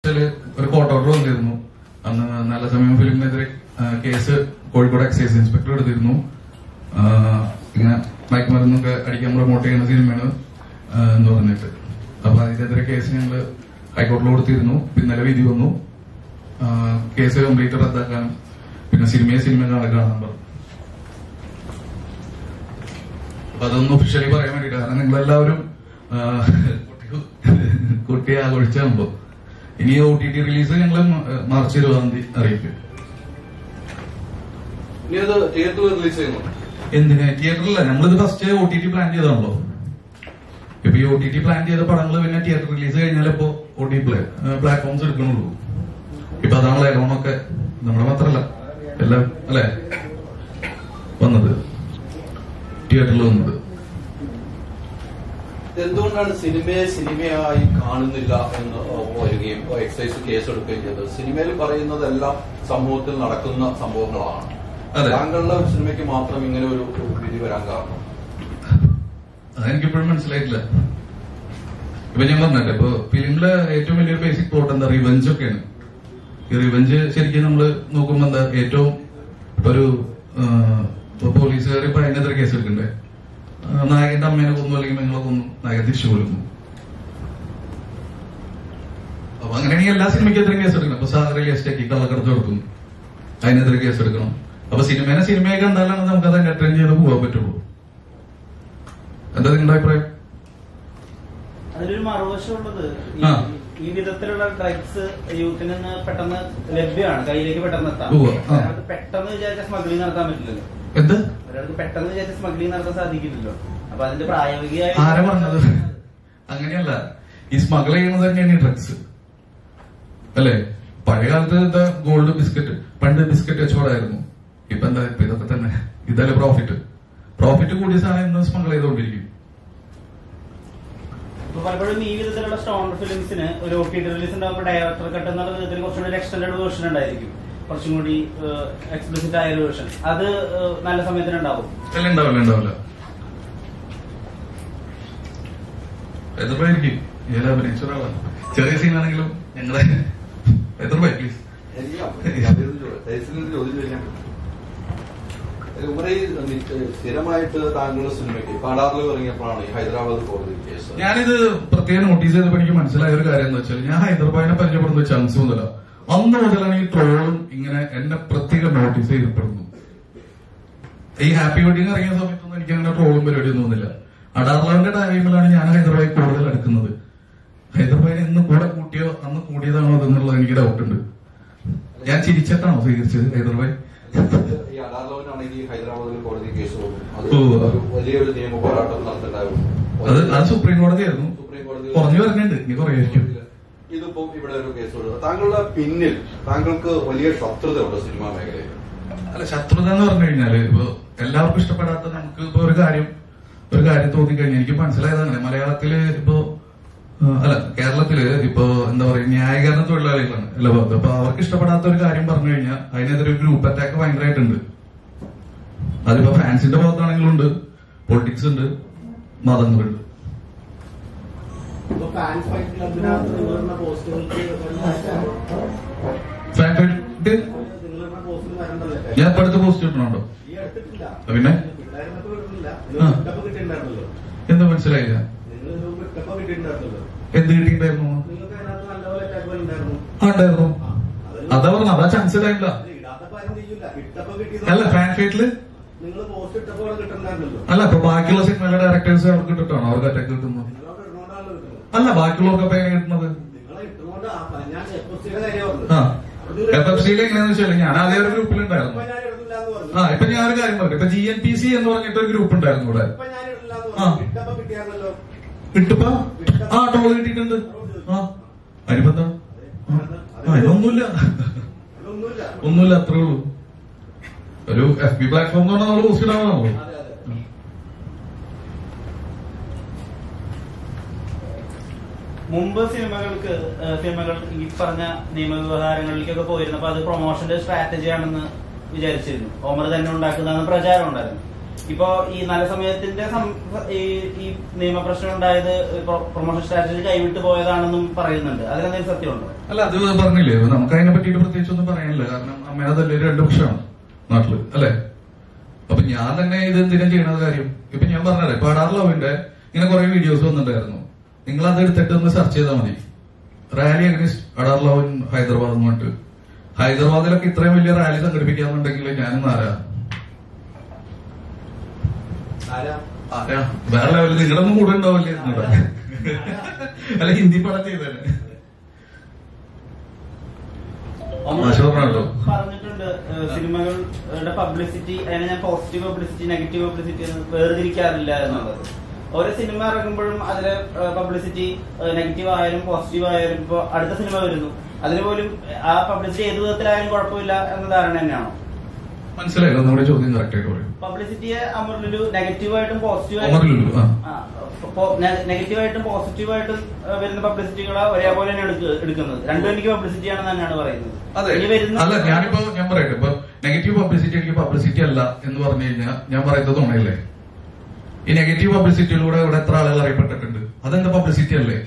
ഇതില് ഒരു court order വന്നിരുന്നു അന്ന് നല്ല സമയം ഫിലിമിനെതിരെ ആ, കേസ് കോഴിക്കോട് എക്സൈസ് ഇൻസ്പെക്ടർ എടുത്തിരുന്നു ആ, ഇങ്ങനെ മയക്കുമരുന്നൊക്കെ അടിക്കാൻ പ്രൊമോട്ട് ചെയ്യുന്ന സിനിമയാണ് ആ, എന്ന് പറഞ്ഞിട്ട് അപ്പൊ അതിനെതിരെ കേസ് ഞങ്ങൾ ഹൈക്കോടതിയിൽ കൊടുത്തിരുന്നു പിന്നലെ വിധി വന്നു ആ, കേസ് കംപ്ലീറ്റ് റദ്ദാക്കാനും പിന്നെ സിനിമയെ സിനിമ കാണാൻ പറഞ്ഞു അപ്പൊ അതൊന്ന് ഒഫീഷ്യലി പറയാൻ വേണ്ടി കാരണം നിങ്ങളെല്ലാവരും ആ, കുട്ടി- കുട്ടിയെ ആഘോഷിച്ചാകുമ്പോ ഇനി ഒ ടി ടി റിലീസ് ഞങ്ങൾ മാർച്ച് ഇരുപതാം തീയതി അറിയിക്കും ഇനി അത് തിയേറ്ററിൽ റിലീസ് ചെയ്യുന്നു എന്തിന് തിയേറ്ററിലല്ല നമ്മളിത് first O T T plan ചെയ്താണല്ലോ ഇപ്പൊ ഈ ഒ ടി ടി പ്ലാൻ ചെയ്ത പടങ്ങൾ പിന്നെ തിയേറ്റർ റിലീസ് കഴിഞ്ഞാൽ ഇപ്പോ ഒ ടി പ്ലേ പ്ലാറ്റ്ഫോംസ് എടുക്കണുള്ളൂ ഇപ്പൊ അതാണല്ലോ എലോണൊക്കെ നമ്മുടെ മാത്രല്ല എല്ലാം അല്ലെ വന്നത് തിയേറ്ററിൽ വന്നത് എന്തുകൊണ്ടാണ് സിനിമയെ സിനിമയായി കാണുന്നില്ല എന്ന് വരികയും എക്സൈസ് കേസ് എടുക്കുകയും ചെയ്തത് സിനിമയിൽ പറയുന്നതെല്ലാം സമൂഹത്തിൽ നടക്കുന്ന സംഭവങ്ങളാണ് അതെ. താങ്കളുടെ സിനിമയ്ക്ക് മാത്രം ഇങ്ങനെ ഒരു വിധി വരാൻ കാരണം അതെനിക്കിപ്പോഴും മനസ്സിലായിട്ടില്ല ഇപ്പൊ ഞാൻ പറഞ്ഞല്ലേ ഇപ്പൊ ഫിലിമിലെ ഏറ്റവും വലിയൊരു ബേസിക് പ്ലോട്ട് എന്താ റിവെഞ്ച് ഒക്കെയാണ് ഈ റിവെഞ്ച് ശരിക്കും നമ്മള് നോക്കുമ്പോ എന്താ ഏറ്റവും ഇപ്പൊ ഒരു ആ, ഇപ്പൊ പോലീസുകാർ ഇപ്പൊ അതിനെതിരെ കേസ് എടുക്കണ്ടേ ആ, നായകന്റെ അമ്മേനെ കൊന്നു അല്ലെങ്കിൽ നിങ്ങളെ കൊന്നു നായകൻ തിരിച്ചു കൊല്ലുന്നു അപ്പൊ അങ്ങനെയാണെങ്കിൽ എല്ലാ സിനിമയ്ക്കെതിരെ കേസ് എടുക്കണം ഇപ്പൊ സാഗര ലിസ്റ്റാക്കി കള്ളക്കടത്ത് കൊടുക്കുന്നു അതിനെതിരെ കേസ് എടുക്കണം അപ്പൊ സിനിമേനെ സിനിമയെ കണ്ടാലാണ് നമുക്ക് അത് എന്റർടൈൻ ചെയ്ത് പോകാൻ പറ്റുള്ളൂ എന്താ നിങ്ങളുടെ അഭിപ്രായം അതിലൊരു മറുവശമുള്ളത് ഈ- ആ. ഈ വിധത്തിലുള്ള ഡ്രഗ്സ് യൂത്തിന് നിന്ന് പെട്ടെന്ന് ലഭ്യമാണ് കയ്യിലേക്ക് പെട്ടെന്ന് എത്താം ഉവ്വ്, ആ. ഒരാൾക്ക് പെട്ടെന്ന് വിചാരിച്ച സ്മഗ്ലിംഗ് നടത്താൻ പറ്റില്ലല്ലോ എന്ത് ഒരാൾക്ക് പെട്ടെന്ന് വിചാരിച്ച സ്മഗ്ലിംഗ് നടത്താൻ സാധിക്കില്ലല്ലോ അപ്പൊ അതിന്റെ പ്രായോഗികമായ ആരാ പറഞ്ഞത് അങ്ങനെയല്ല ഈ സ്മഗിൾ ചെയ്യുന്നത് തന്നെയാണ് ഈ ഡ്രഗ്സ് അല്ലേ പഴയ കാലത്ത് എന്താ ഗോൾഡ് ബിസ്ക്കറ്റ് പണ്ട് ബിസ്ക്കറ്റ് കച്ചവടമായിരുന്നു ഇപ്പൊ എന്താ ഇപ്പൊ ഇതൊക്കെ തന്നെ ഇതല്ലേ പ്രോഫിറ്റ് പ്രോഫിറ്റ് കൂടിയ സാധനം ഇന്ന് സ്മഗിൾ ചെയ്തുകൊണ്ടിരിക്കും ഇപ്പൊ പലപ്പോഴും ഈ വിധത്തിലുള്ള സ്റ്റോൺ ഫിലിംസിന് ഒരു ഒ ടി ടി റിലീസ് ഉണ്ടാകുമ്പോൾ ഡയറക്ടർ കട്ട് എന്നുള്ള വിധത്തിൽ കുറച്ചും കൂടി എക്സ്റ്റൻഡ് വേർഷൻ ഉണ്ടായിരിക്കും കുറച്ചും കൂടി എക്സ്പ്ലിസിറ്റ് ആയ ഒരു വേർഷൻ അത് ഏഹ്, നല്ല സമയത്തിന് ഉണ്ടാവും അല്ല ഉണ്ടാവില്ല ഉണ്ടാവില്ല എതിർപ്പായിരിക്കും ഞാൻ അഭിനയിച്ച ഒരാളാണ് ചെറിയ സീനാണെങ്കിലും ഞങ്ങളെ എതിർപ്പായി പ്ലീസ് ചോദ്യം ചോദിക്കാൻ ഉമറെ സ്ഥിരമായിട്ട് താങ്കളുടെ സിനിമയ്ക്ക് പാടാറിൽ ഇറങ്ങിയപ്പോഴാണ് ഈ ഹൈദരാബാദ് കോടതി കേസ് ഞാനിത് പ്രത്യേകം നോട്ടീസ് ചെയ്തപ്പോൾ എനിക്ക് മനസ്സിലായ ഒരു കാര്യം എന്താ വെച്ചാൽ ഞാൻ ഹൈദരാബാദിനെ പരിചയപ്പെടുന്ന ചാൻസ് മുതല അന്ന് മുതലാണ് ഈ ട്രോളും ഇങ്ങനെ എന്നെ പ്രത്യേകം നോട്ടീസ് ചെയ്യപ്പെടുന്നു ഈ ഹാപ്പി വെഡിങ് ഇറങ്ങിയ സമയത്തൊന്നും എനിക്ക് അങ്ങനെ ട്രോളും പരിപാടി ഒന്നും തോന്നില്ല അടാർലാവിന്റെ ടൈമിലാണ് ഞാൻ ഹൈദരാബാദ് കൂടുതൽ അടുക്കുന്നത് ഹൈദരാബാദിനെ ഇന്ന് കൂടെ കൂട്ടിയോ അന്ന് കൂടിയതാണോ അതെന്നുള്ളത് എനിക്ക് ഡൗട്ട് ഉണ്ട് ഞാൻ ചിരിച്ചിട്ടാണോ സ്വീകരിച്ചത് ഹൈദരാബാദ് ഈ അഡാർലോനാണെങ്കിൽ ഹൈദരാബാദിൽ കോടതി കേസ് പോകും അത് ഓ. ഒരു വലിയൊരു നിയമ പോരാട്ടം നടത്തിണ്ടാവും അത് അത് സുപ്രീം കോടതിയായിരുന്നു സുപ്രീം കോടതി കുറഞ്ഞു വരുന്നുണ്ട് ഇനി കുറയായിരിക്കും ഇതിപ്പോ ഇവിടെ ഒരു കേസ് കൊടുത്തു താങ്കളുടെ പിന്നിൽ താങ്കൾക്ക് വലിയ ശത്രുതയുണ്ട് സിനിമാ മേഖലയിൽ അല്ല ശത്രുത എന്ന് പറഞ്ഞു കഴിഞ്ഞാല് ഇപ്പൊ എല്ലാവർക്കും ഇഷ്ടപ്പെടാത്ത നമുക്ക് ഇപ്പൊ ഒരു കാര്യം ഒരു കാര്യം തോന്നിക്കഴിഞ്ഞാൽ എനിക്ക് മനസ്സിലായത് അങ്ങനെ മലയാളത്തില് ഇപ്പൊ ആ, അല്ല കേരളത്തില് ഇപ്പൊ എന്താ പറയുക ന്യായീകരണ തൊഴിലാളികളാണ് അല്ല അപ്പൊ അവർക്ക് ഇഷ്ടപ്പെടാത്ത ഒരു കാര്യം പറഞ്ഞു കഴിഞ്ഞാൽ അതിനെതിരെ ഒരു ഗ്രൂപ്പ് അറ്റാക്ക് ഭയങ്കരമായിട്ടുണ്ട് അതിപ്പോ ഫാൻസിന്റെ ഭാഗത്താണെങ്കിലും ഉണ്ട് പൊളിറ്റിക്സ് ഉണ്ട് മതങ്ങളുണ്ട് ഇപ്പൊ ഫാൻസ് ഫൈറ്റ് ക്ലബിനകത്ത് നിങ്ങളിടുന്ന പോസ്റ്റുകൾക്ക് ഫാൻ ഫൈറ്റ് നിങ്ങളിടുന്ന പോസ്റ്റിൽ വരണ്ടല്ലേ ഞാൻ ഇപ്പൊ അടുത്ത് പോസ്റ്റ് ഇട്ടുണ്ടോ ഈ എടുത്തിട്ടില്ല പിന്നെ? ഉണ്ടായിരുന്നപ്പോ ഇടുന്നില്ല ആ. ഇട്ടപ്പോ കിട്ടിയിട്ടുണ്ടായിരുന്നല്ലോ എന്താ മനസ്സിലായില്ല നിങ്ങൾ ഇട്ടപ്പോ കിട്ടിയിട്ടുണ്ടായിരുന്നല്ലോ എന്ത് കിട്ടിയിട്ടുണ്ടായിരുന്നു നിങ്ങൾക്ക് അതിനകത്ത് നല്ലപോലെ അറ്റാക്കുകൾ ഉണ്ടായിരുന്നു ആ ഉണ്ടായിരുന്നു ആ, അതിൽ അതാ പറഞ്ഞ അതാ ചാൻസ് ഉണ്ടായില്ല അത് ഇടാത്തപ്പോ ആരും ചെയ്യൂല ഇട്ടപ്പോ കിട്ടിയത് അല്ല ഫാൻ ഫൈറ്റില് നിങ്ങൾ പോസ്റ്റ് ഇട്ടപ്പോ അവിടെ കിട്ടുന്നുണ്ടായിരുന്നല്ലോ അല്ല ഇപ്പൊ ബാക്കിയുള്ള സിനിമയിലെ ഡയറക്ടേഴ്സ് അവർക്ക് കിട്ടിട്ടാണോ അവർക്ക് അറ്റാക്ക് കിട്ടുന്നത് നിങ്ങളവിടെ ഇടുന്നോണ്ടാണല്ലോ കിട്ടുന്നത് അല്ല ബാക്കിയുള്ളവർക്ക് അപ്പൊ എങ്ങനെ കിട്ടുന്നത് നിങ്ങളെ ഇട്ടുകൊണ്ട് ആ- ഞാൻ എപ്പോസ്റ്റിയുടെ കാര്യം പറഞ്ഞത് ആ എഫ് എഫ് സിയിൽ എങ്ങനെയാന്ന് വെച്ചാൽ ഞാൻ ആദ്യം ഒരു ഗ്രൂപ്പിലുണ്ടായിരുന്നു ഇപ്പൊ ഞാൻ ഇടുന്നില്ല എന്ന് പറഞ്ഞു ആ ഇപ്പൊ ഞാൻ ഒരു കാര്യം പറഞ്ഞു ഇപ്പൊ ജി എൻ പി സി എന്ന് പറഞ്ഞിട്ട് ഒരു ഗ്രൂപ്പ് ഉണ്ടായിരുന്നു ഇവിടെ ഇപ്പൊ ഞാൻ ഇടില്ല എന്ന് ആ. പറഞ്ഞു ഇട്ടപ്പോ കിട്ടിയായിരുന്നല്ലോ കിട്ടുമ്പോ ആ ടോൾ കിട്ടിയിട്ടുണ്ട് ആ അതിനിപ്പോ എന്താ ആ ഇതൊന്നുമില്ല അതൊന്നുമില്ല ഒന്നുമില്ല അത്രേ ഉള്ളൂ ഒരു എഫ് ബി പ്ലാറ്റ്ഫോം എന്ന് പറഞ്ഞാൽ നമ്മൾ പോസ്റ്റ് ഇടാണല്ലോ അതെ അതെ മുമ്പ് സിനിമകൾക്ക് ഏഹ്, സിനിമകൾ ഈ പറഞ്ഞ നിയമവ്യവഹാരങ്ങളിലേക്കൊക്കെ പോയിരുന്നപ്പോ അത് പ്രൊമോഷന്റെ സ്ട്രാറ്റജി ആണെന്ന് വിചാരിച്ചിരുന്നു ഓമർ തന്നെ ഉണ്ടാക്കുന്നതെന്ന് പ്രചാരം ഉണ്ടായിരുന്നു ഇപ്പോ ഈ നല്ല സമയത്തിന്റെ സം- ഈ ഈ നിയമപ്രശ്നം ഉണ്ടായത് പ്രൊമോഷൻ സ്ട്രാറ്റജി കൈവിട്ട് പോയതാണെന്നും പറയുന്നുണ്ട് അതിലെന്തെങ്കിലും സത്യമുണ്ടോ അല്ല അത് പറഞ്ഞില്ലേ നമുക്ക് അതിനെ പറ്റിയിട്ട് പ്രത്യേകിച്ച് ഒന്നും പറയാനില്ല കാരണം അമ്മേനെ തന്നെ രണ്ട് വർഷമാണ് നാട്ടില് അല്ലെ അപ്പൊ ഞാൻ തന്നെ ഇത് എന്തിനാ ചെയ്യണത് കാര്യം ഇപ്പൊ ഞാൻ പറഞ്ഞത് പാടാർ ലവിന്റെ ഇങ്ങനെ കുറെ വീഡിയോസ് വന്നിട്ടുണ്ടായിരുന്നു നിങ്ങൾ അത് എടുത്തിട്ട് ഒന്ന് സെർച്ച് ചെയ്താൽ മതി റാലി അഗ്നിസ്റ്റ് അടാർ ലവ് ഇൻ ഹൈദരാബാദ് എന്ന് പറഞ്ഞിട്ട് ഹൈദരാബാദിലൊക്കെ ഇത്രയും വലിയ റാലി സംഘടിപ്പിക്കാന്നുണ്ടെങ്കിൽ ഞാനും ആരാ ആരാ ആരാ വേറെ ലെവലിൽ നിങ്ങളൊന്നും കൂടെ ഉണ്ടാവില്ലേ എന്നിട്ട്. അല്ല ഹിന്ദി പടം ചെയ്തേനെ മാഷ് പറഞ്ഞല്ലോ. പറഞ്ഞിട്ടുണ്ട് ഏഹ് സിനിമകളുടെ പബ്ലിസിറ്റി അതിനെ ഞാൻ പോസിറ്റീവ് പബ്ലിസിറ്റി നെഗറ്റീവ് പബ്ലിസിറ്റി എന്ന് വേർതിരിക്കാറില്ല എന്നുള്ളത് ഓരോ സിനിമ ഇറങ്ങുമ്പോഴും അതിലെ പബ്ലിസിറ്റി നെഗറ്റീവ് ആയാലും പോസിറ്റീവ് ആയാലും ഇപ്പൊ അടുത്ത സിനിമ വരുന്നു അതിന് പോലും ആ പബ്ലിസിറ്റി ഏത് വിധത്തിലായാലും കുഴപ്പമില്ല എന്ന ധാരണ തന്നെയാണോ മനസ്സിലായില്ല ഒന്നുകൂടെ ചോദ്യം കറക്റ്റ് ആയിട്ട് പറയും പബ്ലിസിറ്റിയെ അമറിലൊരു നെഗറ്റീവായിട്ടും അമറിലുലു, ആ. നെഗറ്റീവായിട്ടും പോസിറ്റീവായിട്ടും വരുന്ന പബ്ലിസിറ്റികളെ ഒരേപോലെ തന്നെ എടുക്ക- എടുക്കുന്നത് രണ്ടും എനിക്ക് പബ്ലിസിറ്റി ആണെന്ന് തന്നെയാണ് പറയുന്നത് അതെ ഇനി വരുന്ന അല്ല ഞാനിപ്പോ ഞാൻ പറയട്ടെ ഇപ്പൊ നെഗറ്റീവ് പബ്ലിസിറ്റി എനിക്ക് പബ്ലിസിറ്റി അല്ല എന്ന് പറഞ്ഞു കഴിഞ്ഞാൽ ഞാൻ പറയുന്നത് തുണയല്ലേ ഈ നെഗറ്റീവ് പബ്ലിസിറ്റിയിലൂടെ ഇവിടെ എത്ര ആളുകൾ അറിയപ്പെട്ടിട്ടുണ്ട് അതെന്താ പബ്ലിസിറ്റി അല്ലേ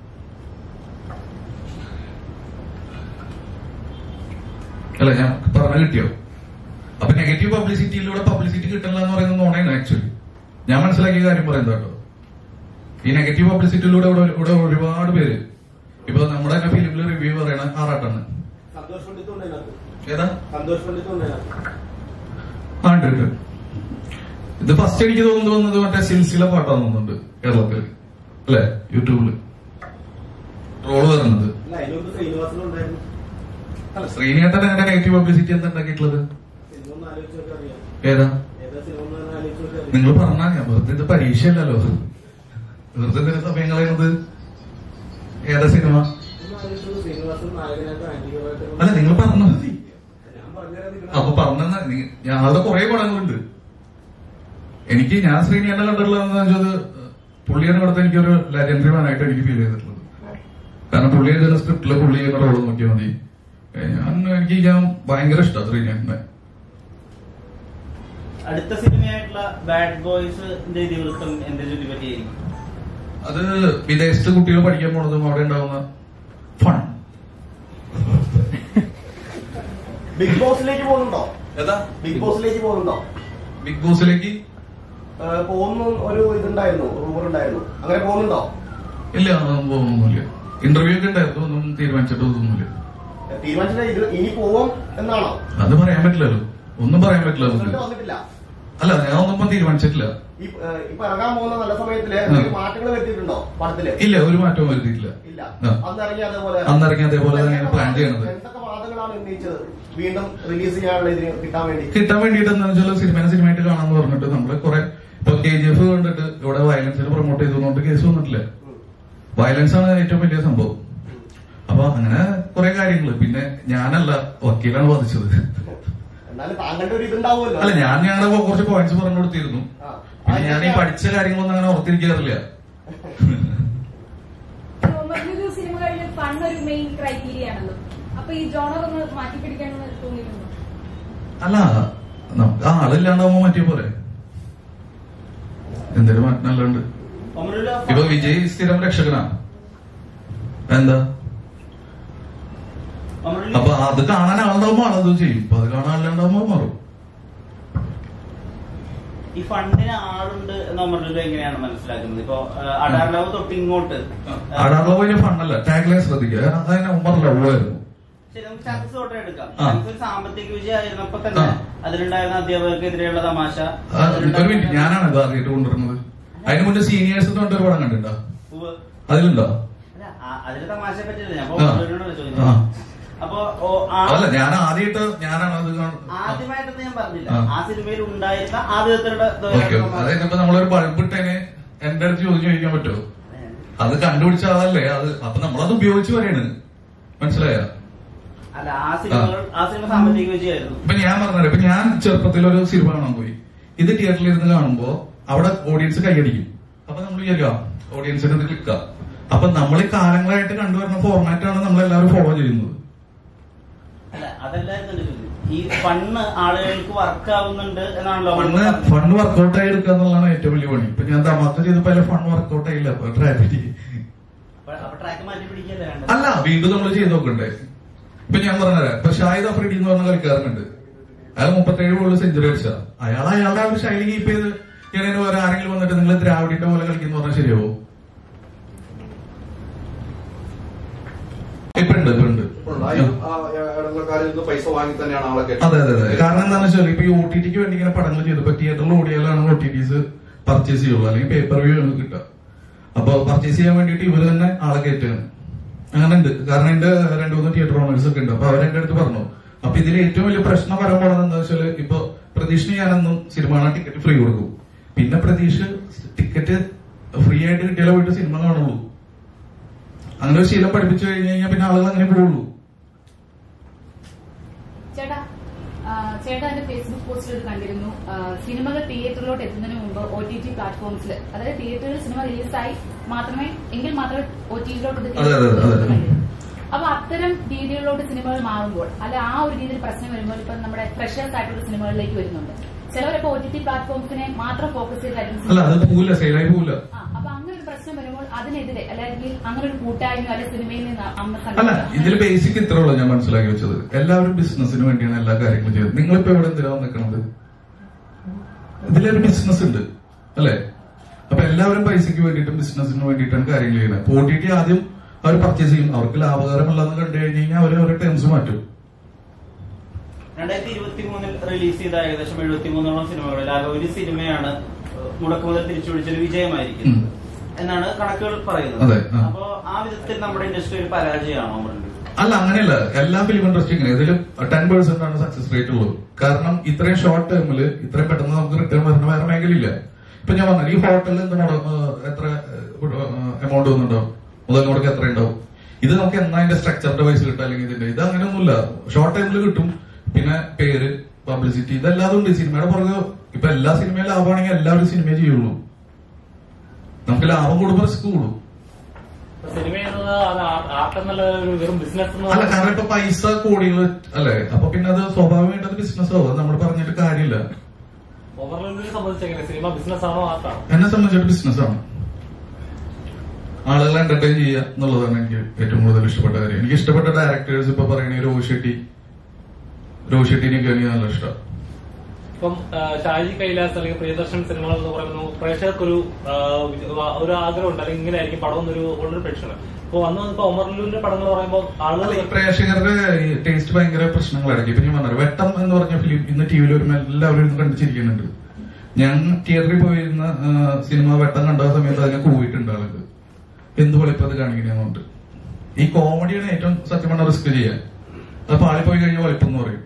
അല്ല ഞാൻ പറഞ്ഞ കിട്ടിയോ അപ്പൊ നെഗറ്റീവ് പബ്ലിസിറ്റിയിലൂടെ പബ്ലിസിറ്റി കിട്ടില്ല എന്ന് പറയുന്നത് നുണയാണ് ആക്ച്വലി ഞാൻ മനസ്സിലാക്കിയ കാര്യം പറയുന്നത് കേട്ടോ ഈ നെഗറ്റീവ് പബ്ലിസിറ്റിയിലൂടെ ഇവിടെ ഇവിടെ ഒരുപാട് പേര് ഇപ്പൊ നമ്മുടെ തന്നെ ഫിലിമിൽ റിവ്യൂ പറയണ ആറാട്ടാണ് സന്തോഷ് പണ്ഡിത്തും ഉണ്ട് അതിനകത്ത് ഏതാ സന്തോഷ് പണ്ഡിത്തും ഉണ്ട് അതിനകത്ത് ആ ഉണ്ട് ഉണ്ട് ഇത് ഫസ്റ്റ് എനിക്ക് തോന്നുന്നു വന്നത് മറ്റേ സിൽസില പാട്ടാന്ന് തോന്നുന്നുണ്ട് കേരളത്തിൽ അല്ലെ യൂട്യൂബില് ട്രോള് വരുന്നത് അല്ല അതിന് മുമ്പ് ശ്രീനിവാസനും ഉണ്ടായിരുന്നു അല്ല ശ്രീനിയേട്ടൻ അങ്ങനെ നെഗറ്റീവ് പബ്ലിസിറ്റി എന്താ ഉണ്ടാക്കിയിട്ടുള്ളത് സിനിമ ഒന്ന് ആലോചിച്ച് നോക്കി അറിയാം ഏതാ ഏതാ സിനിമ ഒന്ന് ആലോചിച്ച് നോക്കി അറിയാം നിങ്ങൾ പറഞ്ഞാ ഞാൻ വെറുതെ ഇത് പരീക്ഷയല്ലല്ലോ വെറുതെ എന്തിനാ സമയം കളയുന്നത് ഏതാ സിനിമ ഒന്ന് ആലോചിച്ച് നോക്ക് ശ്രീനിവാസൻ നായകനായിട്ട് ആന്റികമായിട്ട് അല്ല നിങ്ങൾ പറഞ്ഞു മതി ഞാൻ പറഞ്ഞുതരാം നിങ്ങൾ അപ്പൊ പറഞ്ഞ ഞങ്ങളുടെ കുറെ പടങ്ങളുണ്ട് എനിക്ക് ഞാൻ ശ്രീനിയേട്ടനെ കണ്ടിട്ടുള്ളതെന്ന് വെച്ചത് പുള്ളിയുടെ പടത്തെ എനിക്കൊരു ലെജൻഡറി മാനായിട്ട് എനിക്ക് ഫീൽ ചെയ്തിട്ടുള്ളത് കാരണം പുള്ളി എഴുതുന്ന സ്ക്രിപ്റ്റില് പുള്ളി ചെയ്യുന്ന റോള് നോക്കിയാൽ മതി ഏ, ഞാൻ എനിക്ക് ഞാൻ ഭയങ്കര ഇഷ്ടമാണ് ശ്രീനിയേട്ടനെ അടുത്ത സിനിമയായിട്ടുള്ള ബാഡ് ബോയ്സിന്റെ ഇതിവൃത്തം എന്തിനെ ചുറ്റിപ്പറ്റിയായിരിക്കും അത് വിദേശത്ത് കുട്ടികൾ പഠിക്കാൻ പോണതും അവിടെ ഉണ്ടാവുന്ന ഫൺ ബിഗ് ബോസിലേക്ക് പോകുന്നുണ്ടോ ഏതാ ബിഗ് ബോസിലേക്ക് പോകുന്നുണ്ടോ ബിഗ് ബോസിലേക്ക് ഏഹ് പോകുന്നു ഒരു ഇതുണ്ടായിരുന്നു റൂമർ ഉണ്ടായിരുന്നു അങ്ങനെ പോകുന്നുണ്ടോ ഇല്ല അതൊന്നും പോകുന്നൊന്നുമില്ല ഇന്റർവ്യൂ ഒക്കെ ഉണ്ടായിരുന്നു ഒന്നും തീരുമാനിച്ചിട്ട് ഒന്നുമില്ല തീരുമാനിച്ചിട്ട് ഇത് ഇനി പോവും എന്നാണോ അത് പറയാൻ പറ്റില്ലല്ലോ ഒന്നും പറയാൻ പറ്റില്ല റിസൾട്ട് നമുക്ക് വന്നിട്ടില്ല അല്ല ഞാൻ ഒന്നും ഇപ്പം തീരുമാനിച്ചിട്ടില്ല ഈ ഏഹ് ഇപ്പൊ ഇറങ്ങാൻ പോകുന്ന നല്ല സമയത്തില് എന്തെങ്കിലും മാറ്റങ്ങൾ വരുത്തിയിട്ടുണ്ടോ പടത്തില് ഇല്ല ഒരു മാറ്റവും വരുത്തിയിട്ടില്ല ഇല്ല ആ. അന്ന് ഇറങ്ങി അതേപോലെ അന്നിറങ്ങി അതേപോലെ തന്നെയാണ് പ്ലാൻ ചെയ്യണത് എന്തൊക്കെ വാദങ്ങളാണ് ഉന്നയിച്ചത് വീണ്ടും റിലീസ് ചെയ്യാനുള്ള ഇതിന് കിട്ടാൻ വേണ്ടി കിട്ടാൻ വേണ്ടിയിട്ട് എന്താ വെച്ചാൽ സിനിമനെ സിനിമയായിട്ട് കാണാന്ന് പറഞ്ഞിട്ട് നമ്മള് കുറെ ഇപ്പൊ കെ ജി എഫ് കണ്ടിട്ട് ഇവിടെ വയലൻസിന് പ്രൊമോട്ട് ചെയ്തുകൊണ്ട് കേസ് വന്നിട്ടില്ല ഉം. വയലൻസ് ആണ് ഏറ്റവും വലിയ സംഭവം അപ്പൊ അങ്ങനെ കുറെ കാര്യങ്ങള് പിന്നെ ഞാനല്ല വക്കീലാണ് ബാധിച്ചത് എന്നാലും താങ്കളുടെ ഒരു ഇതുണ്ടാവുമല്ലോ അല്ല ഞാൻ ഞങ്ങളുടെ കുറച്ച് പോയിന്റ്സ് പറഞ്ഞു കൊടുത്തിരുന്നു ആ. പിന്നെ ഞാൻ ഈ പഠിച്ച കാര്യങ്ങളൊന്നും അങ്ങനെ ഓർത്തിരിക്കാറില്ല മറ്റൊരു സിനിമ കഴിഞ്ഞ് ഫൺ ഒരു മെയിൻ ക്രൈറ്റീരിയ ആണല്ലോ അപ്പൊ ഈ ജോണർ ഒന്ന് മാറ്റി പിടിക്കാനെന്ന് തോന്നിയിട്ടുണ്ടോ അല്ല നമുക്ക് ആളില്ലാണ്ടാവുമ്പോ മാറ്റിയ പോലെ എന്തെങ്കിലും മാറ്റമല്ലാണ്ട് ഒമറുല്ല ഇപ്പൊ വിജയ് സ്ഥിരം രക്ഷകനാണ് എന്താ ഒമറുല്ല അപ്പൊ അത് കാണാൻ ആളുണ്ടാവുമ്പോ ആളത് ചെയ്യും അപ്പൊ അത് കാണാൻ ആളില്ലാണ്ടാവുമ്പോ മാറും ഈ ഫണ്ടിന് ആളുണ്ട് എന്ന് ഒമറുല്ല എങ്ങനെയാണ് മനസ്സിലാക്കുന്നത് ഇപ്പൊ അടാർലവ് തൊട്ട് ഇങ്ങോട്ട് ആടാറുള്ള ഫണ്ടല്ല ടാഗ്ലൈൻ ശ്രദ്ധിക്കുക അതിന് ഉമ്മർ ലവായിരുന്നു ശരി നമുക്ക് ചർച്ച തൊട്ട് എടുക്കാം ആ. നമുക്കൊരു സാമ്പത്തിക വിജയമായിരുന്നപ്പോ തന്നെ ആ. അതിലുണ്ടായിരുന്ന അധ്യാപകർക്കെതിരെയുള്ള തമാശ ഒരു മിനിറ്റ് ഞാനാണ് ഇത് ആദ്യമായിട്ട് കൊണ്ടുവരുന്നത് അതിന് മുന്നേ സീനിയേഴ്സ് തൊട്ട് ഒരു പടം കണ്ടിട്ടുണ്ടോ ഉവ്വ്. അതിലുണ്ടോ അല്ല, ആ- അതിലെ തമാശയെ പറ്റില്ല ഞാൻ ആ. ഒമറുല്ലിനോടാണ് ചോദിച്ചത് ആ. അപ്പൊ ഓ, ആ- അല്ല ഞാൻ ആദ്യമായിട്ട് ഞാനാണ് അത് കാണുന്നത് ആദ്യമായിട്ടൊന്നും ഞാൻ പറഞ്ഞില്ല ആ. ആ സിനിമയിൽ ഉണ്ടായിരുന്ന ആദ്യത്തെ ഓക്കെ അതായത് ഇപ്പൊ നമ്മളൊരു ബൾബ് ഇട്ടതിന് എന്റെ അടുത്ത് ചോദിച്ചു ചോദിക്കാൻ പറ്റുമോ അത് കണ്ടുപിടിച്ച ആളല്ലേ അത് അപ്പൊ നമ്മളത് ഉപയോഗിച്ച് പറയണ് മനസ്സിലായോ അല്ല ആ സിനിമകൾ ആ സിനിമ സാമ്പത്തിക വിജയമായിരുന്നു ഇപ്പൊ ഞാൻ പറഞ്ഞത് ഇപ്പൊ ഞാൻ ചെറുപ്പത്തിൽ ഒരു സിനിമ കാണാൻ പോയി ഇത് തിയേറ്ററിൽ ഇരുന്ന് കാണുമ്പോ അവിടെ ഓഡിയൻസ് കൈയടിക്കും അപ്പൊ നമ്മൾ വിചാരിക്കാം ഓഡിയൻസിന് ഇത് ക്ലിക്കാം അപ്പൊ നമ്മൾ ഈ കാലങ്ങളായിട്ട് കണ്ടുവരുന്ന ഫോർമാറ്റ് ആണ് നമ്മൾ എല്ലാവരും ഫോളോ ചെയ്യുന്നത് അല്ല അതല്ലായിരുന്നു എന്റെ ചോദ്യം ഈ ഫണ്ണ് ആളുകൾക്ക് വർക്ക് ആവുന്നുണ്ട് എന്നാണല്ലോ ഫണ്ട് ഫണ്ട് വർക്കൗട്ട് ആയി എടുക്കുക എന്നുള്ളതാണ് ഏറ്റവും വലിയ പണി ഇപ്പൊ ഞാൻ തമാശ ചെയ്തപ്പോ അതിൽ ഫണ്ട് വർക്കൗട്ട് ആയില്ല അപ്പൊ ട്രാജഡി അപ്പൊ- അപ്പൊ ട്രാക്ക് മാറ്റി പിടിക്കല്ലേ വേണ്ടത് അല്ല വീണ്ടും നമ്മൾ ചെയ്ത് നോക്കണ്ടേ ഇപ്പൊ ഞാൻ പറഞ്ഞുതരാം ഇപ്പൊ ഷാഹിദ് അഫ്രീഡി എന്ന് പറഞ്ഞ കളിക്കാരനുണ്ട് അയാൾ മുപ്പത്തേഴ് ബോളിൽ സെഞ്ചുറി അടിച്ച അയാൾ അയാളുടെ ആ ഒരു ശൈലി കീപ്പ് ചെയ്ത് ഇങ്ങനെ വേറെ ആരെങ്കിലും വന്നിട്ട് നിങ്ങൾ ദ്രാവിഡിന്റെ പോലെ കളിക്കുന്ന പറഞ്ഞാൽ ശരിയാവോ ഇപ്പൊ ഉണ്ട് ഇപ്പൊ ഉണ്ട് ഉണ്ടായും ആ ഇടങ്ങൾക്കാരിൽ നിന്ന് പൈസ വാങ്ങി തന്നെയാണ് ആളെ അതെ അതെ അതെ കെട്ടുന്നത്. കാരണം എന്താണെന്ന് വെച്ചാൽ ഇപ്പൊ ഈ ഒ ടി ടിക്ക് വേണ്ടി ഇങ്ങനെ പടങ്ങൾ ചെയ്തു ഇപ്പൊ തിയേറ്ററിൽ ഓടിയാലാണ് ഒ ടി ടിസ് പർച്ചേസ് ചെയ്യുള്ളൂ അല്ലെങ്കിൽ പേപ്പർ വ്യൂ ആണ് കിട്ടുക അപ്പൊ പർച്ചേസ് ചെയ്യാൻ വേണ്ടിയിട്ട് ഇവര് തന്നെ ആളെ കയറ്റുകയാണ് അങ്ങനെ ഉണ്ട് കാരണം എന്റെ രണ്ടു മൂന്ന് തിയേറ്റർ ഓണേഴ്സ് ഒക്കെ ഉണ്ട് അപ്പൊ അവരെന്റെ അടുത്ത് പറഞ്ഞു അപ്പൊ ഇതിൽ ഏറ്റവും വലിയ പ്രശ്നം വരാൻ പോണത് എന്താ വെച്ചാൽ ഇപ്പൊ പ്രതീക്ഷിന് ഞാനെന്നും സിനിമ ടിക്കറ്റ് ഫ്രീ കൊടുക്കും പിന്നെ പ്രതീക്ഷ ടിക്കറ്റ് ഫ്രീ ആയിട്ട് കിട്ടിയാലേ പോയിട്ട് സിനിമ കാണുള്ളൂ അങ്ങനെ ഒരു ശീലം പഠിപ്പിച്ചു കഴിഞ്ഞു കഴിഞ്ഞാൽ പിന്നെ ആളുകൾ അങ്ങനെ പോവുള്ളൂ ചേട്ടാ ആ, ചേട്ടാ എന്റെ ഫേസ്ബുക്ക് പോസ്റ്റിൽ ഇത് കണ്ടിരുന്നു ആ, സിനിമകൾ തിയേറ്ററിലോട്ട് എത്തുന്നതിന് മുമ്പ് ഒ ടി ടി പ്ലാറ്റ്ഫോംസിൽ അതായത് തിയേറ്ററിൽ സിനിമ റിലീസായി മാത്രമേ എങ്കിൽ മാത്രമേ ഒ ടി ടിയിലോട്ട് ഇത് അതെ, അതെ, അതെ. കണ്ടിരുന്നു. അപ്പൊ അത്തരം രീതികളിലോട്ട് സിനിമകൾ മാറുമ്പോൾ അല്ല ആ ഒരു രീതിയിൽ പ്രശ്നം വരുമ്പോൾ ഇപ്പൊ നമ്മുടെ ഫ്രഷേഴ്സ് ആയിട്ടുള്ള സിനിമകളിലേക്ക് വരുന്നുണ്ട് ചിലവരൊക്കെ ഒ ടി ടി പ്ലാറ്റ്ഫോംസിനെ മാത്രം ഫോക്കസ് ചെയ്തായിരുന്നു അല്ല അത് പോവില്ല സെയിലായി പോവില്ല ആ, അപ്പൊ അങ്ങനെ ഒരു പ്രശ്നം വരുമ്പോൾ അതിനെതിരെ അല്ലെങ്കിൽ അങ്ങനെ ഒരു കൂട്ടായ്മ അല്ലെങ്കിൽ സിനിമയിൽ നിന്ന് അമ്മ അല്ല സംഘടിപ്പിച്ച- ഇതിൽ ബേസിക് ഇത്ര ഉള്ളൂ ഞാൻ മനസ്സിലാക്കി വെച്ചത് എല്ലാവരും ബിസിനസിന് വേണ്ടിയാണ് എല്ലാ കാര്യങ്ങളും ചെയ്യുന്നത് നിങ്ങളിപ്പോ എവിടെ എന്തിനാ നിൽക്കുന്നത് ഇതിലൊരു ബിസിനസ് ഉണ്ട് അല്ലെ അപ്പൊ എല്ലാവരും പൈസക്ക് വേണ്ടിയിട്ടും ബിസിനസിന് വേണ്ടിയിട്ടാണ് കാര്യങ്ങൾ ചെയ്യുന്നത് ഒ ടി ടി ആദ്യം അവർ പർച്ചേസ് ചെയ്യും അവർക്ക് ലാഭകരമുള്ളതെന്ന് കണ്ടു കഴിഞ്ഞ് കഴിഞ്ഞാൽ അവർ അവരുടെ ടേംസ് മാറ്റും രണ്ടായിരത്തി ഇരുപത്തി മൂന്നിൽ റിലീസ് ചെയ്ത ഏകദേശം എഴുപത്തി മൂന്നോളം സിനിമകളിൽ ആകെ ഒരു സിനിമയാണ് ഏഹ്, മുടക്കുമുതൽ തിരിച്ചു പിടിച്ചൊരു വിജയമായിരിക്കുന്നത് ഉം. എന്നാണ് കണക്കുകൾ പറയുന്നത് അതെ, ആ. അപ്പോ ആ വിധത്തിൽ നമ്മുടെ ഇൻഡസ്ട്രി ഒരു പരാജയമാണോ മുരളി അല്ല അങ്ങനെയല്ല എല്ലാ ഫിലിം ഇൻഡസ്ട്രിക്കും ഇതിൽ ടെൻ പെർസെന്റ് ആണ് സക്സസ് റേറ്റ് ഉള്ളത് കാരണം ഇത്രയും ഷോർട്ട് ടൈമിൽ ഇത്രയും പെട്ടെന്ന് നമുക്ക് റിട്ടേൺ വരുന്ന വേറെ മേഖലയില്ല ഇപ്പൊ ഞാൻ പറഞ്ഞു ഈ ഹോട്ടലിൽ എന്ത് മുട- ഏഹ് എത്ര എമൗണ്ട് വന്നിട്ടുണ്ടാവും മുതൽ മുടക്ക് എത്ര ഉണ്ടാവും ഇത് നമുക്ക് എന്നാ അതിന്റെ സ്ട്രക്ചറിന്റെ പൈസ കിട്ടുക അല്ലെങ്കിൽ ഇതിന്റെ ഇത് അങ്ങനെയൊന്നുമില്ല ഷോർട്ട് ടൈമിൽ കിട്ടും പിന്നെ പേര് പബ്ലിസിറ്റി ഇതെല്ലാതും ഉണ്ട് സിനിമയുടെ പുറകെ ഇപ്പൊ എല്ലാ സിനിമയും ലാഭമാണെങ്കിൽ എല്ലാവരും സിനിമയെ ചെയ്യുള്ളൂ നമുക്ക് ലാഭം കൂടുമ്പോൾ റിസ്ക് കൂടും സിനിമ എന്നത് അത് ആർട്ട് എന്നുള്ള ഒരു വെറും ബിസിനസ് എന്ന് അല്ല കാരണം ഇപ്പൊ പൈസ കോടികൾ അല്ലെ അപ്പൊ പിന്നെ അത് സ്വാഭാവികമായിട്ട് അത് ബിസിനസ് ആവും നമ്മൾ പറഞ്ഞിട്ട് കാര്യമില്ല ഓവർലോഡിനെ സംബന്ധിച്ച് എങ്ങനെ സിനിമ ബിസിനസ് ആണോ ആർട്ടാണോ എന്നെ സംബന്ധിച്ചിട്ട് ബിസിനസ്സാണ് ആളുകളെ എന്റർടൈൻ ചെയ്യുക എന്നുള്ളതാണ് എനിക്ക് ഏറ്റവും കൂടുതൽ ഇഷ്ടപ്പെട്ട കാര്യം എനിക്ക് ഇഷ്ടപ്പെട്ട ഡയറക്ടേഴ്സ് ഇപ്പൊ പറയണ രോഹിത് ഷെട്ടി രോഹിത് ഷെട്ടിനെയൊക്കെ എനിക്ക് നല്ല ഇഷ്ടം ഇപ്പം ആ, ഷാജി കൈലാസ് അല്ലെങ്കിൽ പ്രിയദർശൻ സിനിമകൾ എന്ന് പറയുമ്പോൾ പ്രേക്ഷകർക്കൊരു ആ, ഒരു ആഗ്രഹമുണ്ട് അല്ലെങ്കിൽ ഇങ്ങനെ ആയിരിക്കും പടം എന്നൊരു ഉള്ളൊരു പ്രേക്ഷകർ അപ്പൊ അന്ന് ഇപ്പൊ ഒമർലൂരിന്റെ പടങ്ങൾ പറയുമ്പോൾ അല്ല, ഈ ആളുകൾ പ്രേക്ഷകരുടെ ടേസ്റ്റ് ഭയങ്കര പ്രശ്നങ്ങളായിരിക്കും ഇപ്പൊ ഞാൻ പറഞ്ഞു വെട്ടം എന്ന് പറഞ്ഞ ഫിലിം ഇന്ന് ടി വിയിൽ വരുമ്പോൾ എല്ലാവരും ഇരുന്ന് കണ്ടിച്ചിരിക്കുന്നുണ്ട് ഞാൻ തിയേറ്ററിൽ പോയിരുന്ന ആ, സിനിമ വെട്ടം കണ്ട സമയത്ത് അതിനെ കൂവിയിട്ടുണ്ട് ആളുകൾ എന്തുപോലെ ഇപ്പൊ അത് കാണിക്കണെന്നുണ്ട് ഈ കോമഡിയാണ് ഏറ്റവും സത്യം പറഞ്ഞ റിസ്ക് ചെയ്യാൻ അത് പാളിപ്പോയി കഴിഞ്ഞാൽ വലിപ്പം എന്ന് പറയും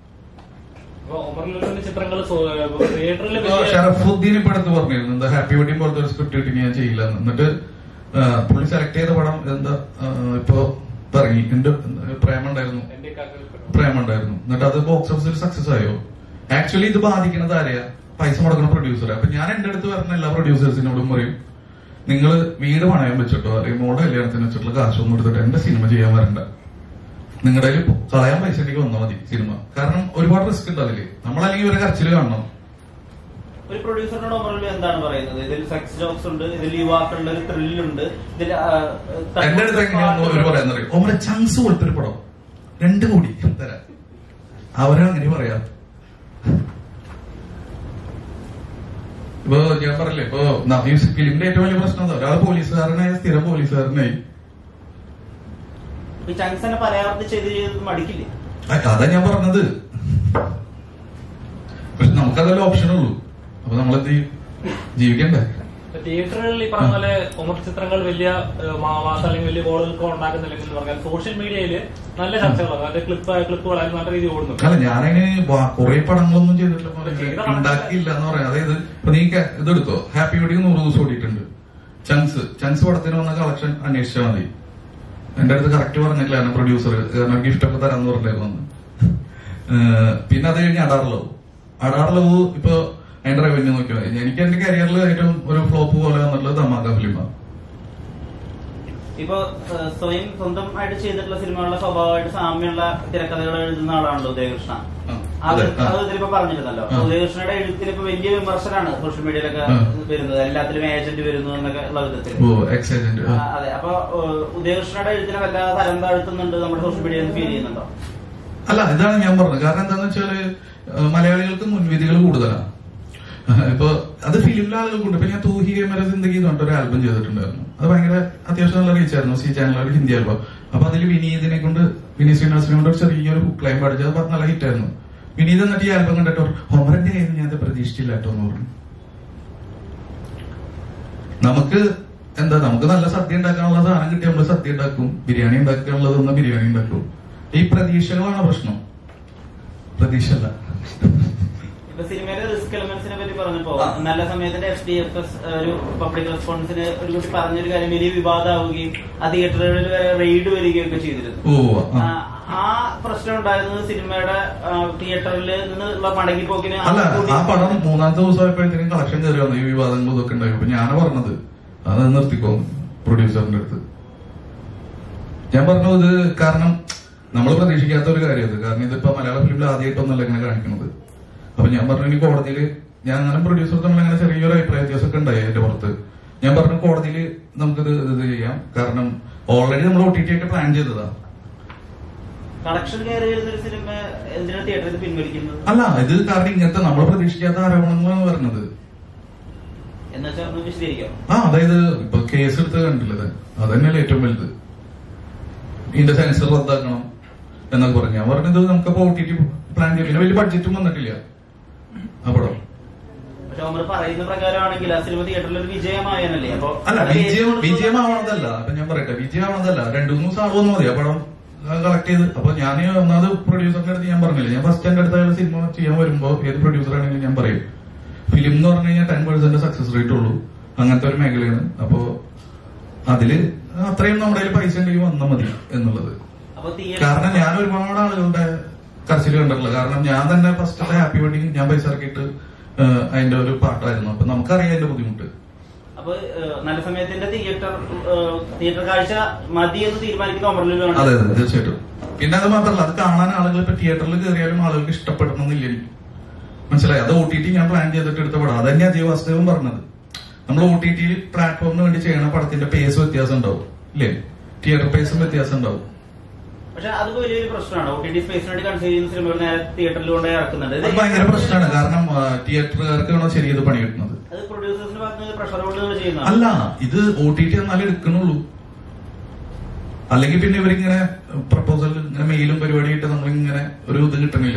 ഒമർലൂരിന്റെ ചിത്രങ്ങൾ തിയേറ്ററിൽ ഇപ്പൊ ഷറഫുദ്ദീൻ ഇപ്പൊ അടുത്ത് പറഞ്ഞിരുന്നു എന്താ ഹാപ്പി വെഡിങ് പോലത്തെ ഒരു സ്ക്രിപ്റ്റ് കിട്ടി ഞാൻ ചെയ്യില്ല എന്ന്. എന്നിട്ട് ആ, പുള്ളി സെലക്ട് ചെയ്ത പടം എന്താ ആ, ഇപ്പൊ ഇറങ്ങി എന്റെ പ്രേമുണ്ടായിരുന്നു എന്റെ പ്രേമുണ്ടായിരുന്നു എന്നിട്ട് അത് ബോക്സ് ഓഫീസിൽ സക്സസ് ആയോ ആക്ച്വലി ഇത് ബാധിക്കുന്നത് ആരെയാ പൈസ മുടക്കുന്ന പ്രൊഡ്യൂസറെ അപ്പൊ ഞാൻ എന്റെ അടുത്ത് വരുന്ന എല്ലാ പ്രൊഡ്യൂസേഴ്സിനോടും പറയും നിങ്ങൾ വീട് പണയം വെച്ചിട്ടോ അല്ലെങ്കിൽ മോടെ കല്യാണത്തിന് വെച്ചിട്ടുള്ള കാശൊന്നും എടുത്തിട്ട് എന്റെ സിനിമ ചെയ്യാൻ വരണ്ട നിങ്ങളുടെ കയ്യിൽ കളയാൻ പൈസ എനിക്ക് വന്നാൽ മതി സിനിമ കാരണം ഒരുപാട് റിസ്ക് ഉണ്ട് അതില് നമ്മളല്ലെങ്കിൽ ഇവരെ കരച്ചിൽ കാണണം ഒരു പ്രൊഡ്യൂസറിനോട് മുരളി എന്താണ് പറയുന്നത് ഇതിൽ സെക്സ് ജോക്സ് ഉണ്ട് ഇതിൽ യുവാക്കളുടെ ഒരു ത്രില്ലുണ്ട് ഇതിൽ ആ, എന്റെ അടുത്ത് എങ്ങനെയാണെന്ന് ഒരു പറയാൻ അറിയാം ഓമന ചങ്സ് പോലത്തെ ഒരു പടം രണ്ടു കോടി തരാം അവരാ അങ്ങനെ പറയാം ഇപ്പൊ ഞാൻ പറഞ്ഞില്ലേ ഇപ്പൊ ന- ഈ ഫിലിമിന്റെ ഏറ്റവും വലിയ പ്രശ്നം എന്താ ഒരാൾ പോലീസുകാരനായി സ്ഥിരം പോലീസുകാരനായി ഈ ചങ്സനെ പരാവർത്തി ചെയ്ത് ചെയ്ത് മടിക്കില്ലേ അ- അതാ ഞാൻ പറഞ്ഞത് പക്ഷെ നമുക്കതല്ല ഓപ്ഷൻ ഉള്ളൂ അപ്പൊ നമ്മളെന്ത് ചെയ്യും ജീവിക്കണ്ടേ തിയേറ്ററുകളിൽ ഈ പറഞ്ഞ പോലെ ഒമർ ചിത്രങ്ങൾ വലിയ ഏഹ്, മാ- മാസം അല്ലെങ്കിൽ വലിയ ഗോളുകൾക്ക് ഉണ്ടാക്കുന്നില്ലെങ്കിൽ എന്ന് പറഞ്ഞാൽ സോഷ്യൽ മീഡിയയിൽ നല്ല ചർച്ചകളാണ് നല്ല ക്ലിപ്പ് ക്ലിപ്പുകളായാലും നല്ല രീതിയിൽ ഓടുന്നുണ്ട് അല്ല ഞാനതിന് കുറെ പടങ്ങളൊന്നും ചെയ്തിട്ടില്ല മോനെ. ചെയ്ത പടങ്ങൾ- ഉണ്ടാക്കിയില്ല എന്ന് പറയാം അതായത് ഇപ്പൊ നീ ക- ഇതെടുത്തോ ഹാപ്പി വെഡിങ് നൂറ് ദിവസം ഓടിയിട്ടുണ്ട് ചങ്സ് ചങ്സ് പടത്തിന് വന്ന കളക്ഷൻ അന്വേഷിച്ചാൽ മതി എന്റെ അടുത്ത് കറക്റ്റ് പറഞ്ഞിട്ടില്ല എന്നെ പ്രൊഡ്യൂസർ കാരണം ഗിഫ്റ്റ് ഒക്കെ തരാന്ന് പറഞ്ഞിട്ടുണ്ടായിരുന്നു അന്ന്. ഏഹ് പിന്നെ അത് കഴിഞ്ഞ് അടാർ ലവ് അടാർ ലവ് ഇപ്പൊ അതിന്റെ റവന്യൂ നോക്കിയാൽ മതി എനിക്ക് എന്റെ കരിയറിൽ ഏറ്റവും ഒരു ഫ്ലോപ്പ് പോലെ വന്നിട്ടുള്ളത് ധമാക ഫിലിമാണ് ഇപ്പൊ ഏഹ്, സ്വയം സ്വന്തമായിട്ട് ചെയ്തിട്ടുള്ള സിനിമകളുടെ സ്വഭാവമായിട്ട് സാമ്യമുള്ള തിരക്കഥകൾ എഴുതുന്ന ആളാണല്ലോ ഉദയകൃഷ്ണ ആ, അത് അതെ, ആ. അത് ഇതിലിപ്പോ പറഞ്ഞിരുന്നല്ലോ ആ. ഉദയകൃഷ്ണയുടെ എഴുത്തിൽ ഇപ്പൊ വലിയ വിമർശനമാണ് സോഷ്യൽ മീഡിയയിലൊക്കെ ആ. വരുന്നത് എല്ലാത്തിലും ഏജന്റ് വരുന്നു എന്നൊക്കെ ഉള്ള വിധത്തിൽ ഓ എക്സ് ഏജന്റ് ആ, അതെ അപ്പൊ ഏഹ്, ഉദയകൃഷ്ണയുടെ എഴുത്തിനെ വല്ലാതെ തരം താഴ്ത്തുന്നുണ്ട് നമ്മുടെ സോഷ്യൽ മീഡിയയിൽ ഫീൽ ചെയ്യുന്നുണ്ടോ അല്ല ഇതാണ് ഞാൻ പറഞ്ഞത് കാരണം എന്താന്ന് വെച്ചാല് ഏഹ് മലയാളികൾക്ക് മുൻവിധികൾ കൂടുതലാണ് ഇപ്പൊ അത് ഫിലിമിലെ ആളുകൾക്കുണ്ട് ഇപ്പൊ ഞാൻ തൂഹി മേര സിന്ദഗി എന്ന് പറഞ്ഞിട്ട് ഒരു ആൽബം ചെയ്തിട്ടുണ്ടായിരുന്നു അത് ഭയങ്കര അത്യാവശ്യം നല്ല റീച്ച് ആയിരുന്നു സി ചാനൽ ഒരു ഹിന്ദി ആൽബം അപ്പൊ അതിൽ വിനീതിനെ കൊണ്ട് വിനീത് ശ്രീനിവാസിനെ കൊണ്ട് ഒരു ചെറിയൊരു ക്ലൈം പഠിച്ചത് അപ്പൊ അത് നല്ല ഹിറ്റ് ആയിരുന്നു വിനീത് എന്നിട്ട് ഈ ആൽബം കണ്ടിട്ട് പറഞ്ഞു, ഹൊമറിന്റെ കയ്യിൽ നിന്ന് ഞാൻ ഇത് പ്രതീക്ഷിച്ചില്ല കേട്ടോ എന്ന് പറഞ്ഞു നമുക്ക് എന്താ നമുക്ക് നല്ല സദ്യ ഉണ്ടാക്കാനുള്ള സാധനം കിട്ടി നമ്മൾ സദ്യ ഉണ്ടാക്കും ബിരിയാണി ഉണ്ടാക്കാനുള്ളത് ഒന്ന് ബിരിയാണി ഉണ്ടാക്കും ഈ പ്രതീക്ഷകളാണ് പ്രശ്നം പ്രതീക്ഷ അല്ല ഇപ്പൊ സിനിമയിലെ റിസ്ക് എലമെന്റ്സിനെ പറ്റി പറഞ്ഞപ്പോ ആ. നല്ല സമയത്തിന്റെ എഫ് ഡി എഫ് എസ് ഒരു പബ്ലിക് റെസ്പോൺസിന് ഒരു കുട്ടി പറഞ്ഞൊരു കാര്യം വലിയ വിവാദമാവുകയും ആ തിയേറ്ററുകളിൽ വരെ റെയ്ഡ് വരികയൊക്കെ ചെയ്തിരുന്നു ഓ ആ, ആ. ആ പ്രശ്നം ഉണ്ടായിരുന്നത് സിനിമയുടെ ആ, തിയേറ്ററിൽ നിന്നുള്ള മടങ്ങിപ്പോക്കിന് അല്ല കൂടി- ആ പടം മൂന്നാമത്തെ ദിവസമായപ്പോഴത്തേനും കളക്ഷൻ കയറി വന്നു ഈ വിവാദങ്ങളും ഇതൊക്കെ ഉണ്ടായി അപ്പൊ ഞാനാ പറഞ്ഞത് അത് നിർത്തിക്കോന്ന് പ്രൊഡ്യൂസറിന്റെ അടുത്ത് ഞാൻ പറഞ്ഞു ഇത് കാരണം നമ്മൾ പ്രതീക്ഷിക്കാത്ത ഒരു കാര്യം ഇത് കാരണം ഇതിപ്പോ മലയാള ഫിലിമിൽ ആദ്യമായിട്ടൊന്നല്ല ഇങ്ങനെ കാണിക്കുന്നത് അപ്പൊ ഞാൻ പറഞ്ഞു ഇനി കോടതിയിൽ ഞാൻ അങ്ങനെ പ്രൊഡ്യൂസർ തമ്മിൽ അങ്ങനെ ചെറിയൊരു അഭിപ്രായ വ്യത്യാസമൊക്കെ ഉണ്ടായി അതിന്റെ പുറത്ത് ഞാൻ പറഞ്ഞു കോടതിയിൽ നമുക്കിത് ഇത് ചെയ്യാം കാരണം ഓൾറെഡി നമ്മൾ ഒ ടി ടി ആയിട്ട് പ്ലാൻ ചെയ്തതാ കളക്ഷൻ കയറി വരുന്ന ഒരു സിനിമ എന്തിനാ തിയേറ്ററിൽ പിൻവലിക്കുന്നത് അല്ല ഇത് കാരണം ഇങ്ങനത്തെ നമ്മൾ പ്രതീക്ഷിക്കാത്ത ആരോപണങ്ങളാണ് വരുന്നത് എന്ന് വെച്ചാൽ ഒന്ന് വിശദീകരിക്കാം ആ അതായത് ഇപ്പൊ കേസ് എടുത്ത് കണ്ടില്ലത് അത് തന്നെയല്ലേ ഏറ്റവും വലുത് ഇതിന്റെ സെൻസർ റദ്ദാക്കണം എന്നൊക്കെ പറഞ്ഞു ഞാൻ പറഞ്ഞത് നമുക്ക് ഒ ടി ടി പ്ലാൻ ചെയ്യും പിന്നെ വലിയ ബഡ്ജറ്റും വന്നിട്ടില്ല ആ പടം പക്ഷെ അവർ പറയുന്ന പ്രകാരമാണെങ്കിൽ ആ സിനിമ തിയേറ്ററിൽ ഒരു വിജയമായനല്ലേ അപ്പൊ അല്ല അത് വിജയം ഏറ്റവും കൂടുതൽ വിജയമാവണതല്ല അപ്പൊ ഞാൻ പറയട്ടെ വിജയമാവണതല്ല രണ്ടു മൂന്ന് ദിവസം ആവുമെന്ന് മതി ആ പടം കളക്ട് ചെയ്ത് അപ്പൊ ഞാൻ ഒന്നാമത് പ്രൊഡ്യൂസറിന്റെ അടുത്ത് ഞാൻ പറഞ്ഞില്ല ഞാൻ ഫസ്റ്റ് എന്റെ അടുത്ത അയാൾ സിനിമ ചെയ്യാൻ വരുമ്പോ ഏത് പ്രൊഡ്യൂസർ ആണെങ്കിലും ഞാൻ പറയും ഫിലിം എന്ന് പറഞ്ഞു കഴിഞ്ഞാൽ ടെൻ പെർസെന്റ് സക്സസ് റേറ്റ് ഉള്ളൂ അങ്ങനത്തെ ഒരു മേഖലയാണ് അപ്പോ അതില് അത്രയും നമ്മുടെ കയ്യിൽ പൈസ ഉണ്ടെങ്കിൽ വന്നാൽ മതി എന്നുള്ളത് അപ്പൊ തിയേറ്റർ കാരണം ഞാൻ ഒരുപാട് ആളുകളുടെ കരച്ചിൽ കണ്ടിട്ടുള്ളത് കാരണം ഞാൻ തന്നെ ഫസ്റ്റ് ഹാപ്പി വെഡിങ് ഞാൻ പൈസ ഇറക്കിയിട്ട് ഏഹ്, അതിന്റെ ഒരു പാട്ടായിരുന്നു അപ്പൊ നമുക്കറിയാം അതിന്റെ ബുദ്ധിമുട്ട് അപ്പൊ ഏഹ്, നല്ല സമയത്തിന്റെ തിയേറ്റർ ഏഹ്, തിയേറ്റർ കാഴ്ച മതി എന്ന് തീരുമാനിക്കുന്ന ഒമറിലാണ് അതെ അതെ തീർച്ചയായിട്ടും പിന്നെ അത് മാത്രമല്ല അത് കാണാൻ ആളുകൾ ഇപ്പൊ തിയേറ്ററിൽ കയറിയാലും ആളുകൾക്ക് ഇഷ്ടപ്പെടണമെന്നില്ല എനിക്ക് മനസ്സിലായി അത് ഒ ടി ടി ഞാൻ പ്ലാൻ ചെയ്തിട്ട് എടുത്ത പടം അത് തന്നെ അജയ് വാസുദേവൻ പറഞ്ഞത് നമ്മൾ ഒ ടി ടി പ്ലാറ്റ്ഫോമിന് വേണ്ടി ചെയ്യണ പടത്തിന്റെ പേസ് വ്യത്യാസം ഉണ്ടാവും ഇല്ലേ തിയേറ്റർ പേസും വ്യത്യാസം ഉണ്ടാവും പക്ഷെ അത് വലിയൊരു പ്രശ്നമാണ് ഒ ടി ടി സ്പേസിന് വേണ്ടി കൺസിഡർ ചെയ്യുന്ന സിനിമകൾ നേരെ തിയേറ്ററിൽ കൊണ്ടുപോയി ഇറക്കുന്നുണ്ട് ഇത് അത് ഭയങ്കര പ്രശ്നമാണ് കാരണം തിയേറ്ററുകാർക്കാണോ ശരി ഇത് പണി കിട്ടുന്നത് അത് പ്രൊഡ്യൂസേഴ്സിന് പറഞ്ഞത് പ്രഷർ കൊണ്ട് ചെയ്യുന്നതാണ് അല്ല ഇത് ഒ ടി ടി എന്നാലേ എടുക്കണുള്ളൂ അല്ലെങ്കിൽ പിന്നെ ഇവരിങ്ങനെ പ്രപ്പോസൽ ഇങ്ങനെ മെയിലും പരിപാടിയായിട്ട് നമ്മളിങ്ങനെ ഒരു ഇത് കിട്ടണില്ല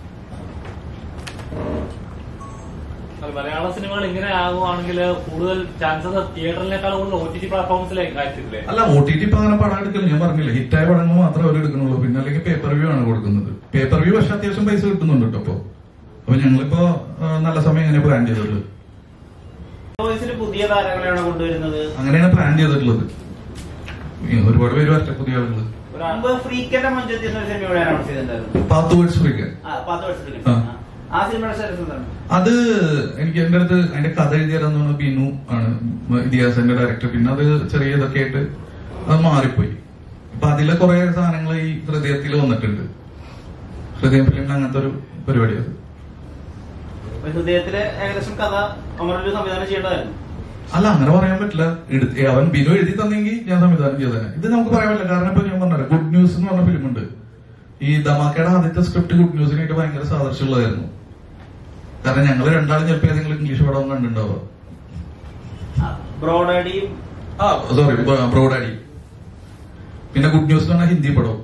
അല്ല, മലയാള സിനിമകൾ ഇങ്ങനെ ആകുവാണെങ്കിൽ കൂടുതൽ ചാൻസസ് തിയേറ്ററിനേക്കാളും കൂടുതൽ ഒ ടി ടി പ്ലാറ്റ്ഫോംസിലേക്ക് ആയിരിക്കില്ലേ അല്ല ഒ ടി ടി ഇപ്പൊ അങ്ങനെ പടം എടുക്കില്ല ഞാൻ പറഞ്ഞില്ല ഹിറ്റായ പടങ്ങൾ മാത്രമേ അവർ എടുക്കുന്നുള്ളൂ പിന്നെ അല്ലെങ്കിൽ പേപ്പർ വ്യൂ ആണ് കൊടുക്കുന്നത് പേപ്പർ വ്യൂ പക്ഷെ അത്യാവശ്യം പൈസ കിട്ടുന്നുണ്ട് കേട്ടോ അപ്പൊ അപ്പൊ ഞങ്ങളിപ്പോ ആ, നല്ല സമയം എങ്ങനെ പ്ലാൻ ചെയ്തിട്ടുള്ളത് വോയിസിൽ പുതിയ താരങ്ങളെയാണ് കൊണ്ടുവരുന്നത് അങ്ങനെയാണ് പ്ലാൻ ചെയ്തിട്ടുള്ളത് ഈ ഒരുപാട് പേര് വരട്ടെ പുതിയ ആളുകൾ മുമ്പ് ഫ്രീക്കന്റെ മഞ്ചത്തി എന്നൊരു സിനിമ ഇവിടെ അനൗൺസ് ചെയ്തിട്ടുണ്ടായിരുന്നു പാത്ത് വേർഡ്സ് ഫ്രീക്കൻ ആ, പത്ത് വർഷത്തിന് ആ. ആ സിനിമയുടെ സ്റ്റാറ്റസ് എന്താണ് അത് എനിക്ക് എന്റെ അടുത്ത് അതിന്റെ കഥ എഴുതിയതെന്ന് പറഞ്ഞ ബിനു ആണ് ഇതിഹാസന്റെ ഡയറക്ടർ പിന്നെ അത് ചെറിയ ഇതൊക്കെ ആയിട്ട് അത് മാറിപ്പോയി അപ്പൊ അതിലെ കുറെ സാധനങ്ങൾ ഈ ഹൃദയത്തിൽ വന്നിട്ടുണ്ട് ഹൃദയം ഫിലിമിന് അങ്ങനത്തെ ഒരു പരിപാടി അത് അപ്പൊ ഹൃദയത്തിലെ ഏകദേശം കഥ അമരൊരു സംവിധാനം ചെയ്യേണ്ടതായിരുന്നു അല്ല അങ്ങനെ പറയാൻ പറ്റില്ല എടു- ഏ, അവൻ ബിനു എഴുതി തന്നെങ്കിൽ ഞാൻ സംവിധാനം ചെയ്തേനെ ഇത് നമുക്ക് പറയാൻ പറ്റില്ല കാരണം ഇപ്പൊ ഞാൻ പറഞ്ഞത് ഗുഡ് ന്യൂസ് എന്ന് പറഞ്ഞ ഫിലിമുണ്ട് ഈ ധമാക്കയുടെ ആദ്യത്തെ സ്ക്രിപ്റ്റ് ഗുഡ് ന്യൂസിനായിട്ട് ഭയങ്കര സാദൃശ്യമുള്ളതായിരുന്നു കാരണം ഞങ്ങൾ രണ്ടാളും ചിലപ്പോൾ ഏതെങ്കിലും ഇംഗ്ലീഷ് പടം കണ്ടിട്ടുണ്ടാവുക ബ്രോഡാഡിയും ആ സോറി ബ്രോഡാഡി പിന്നെ ഗുഡ് ന്യൂസ് എന്ന് പറഞ്ഞാൽ ഹിന്ദി പടവും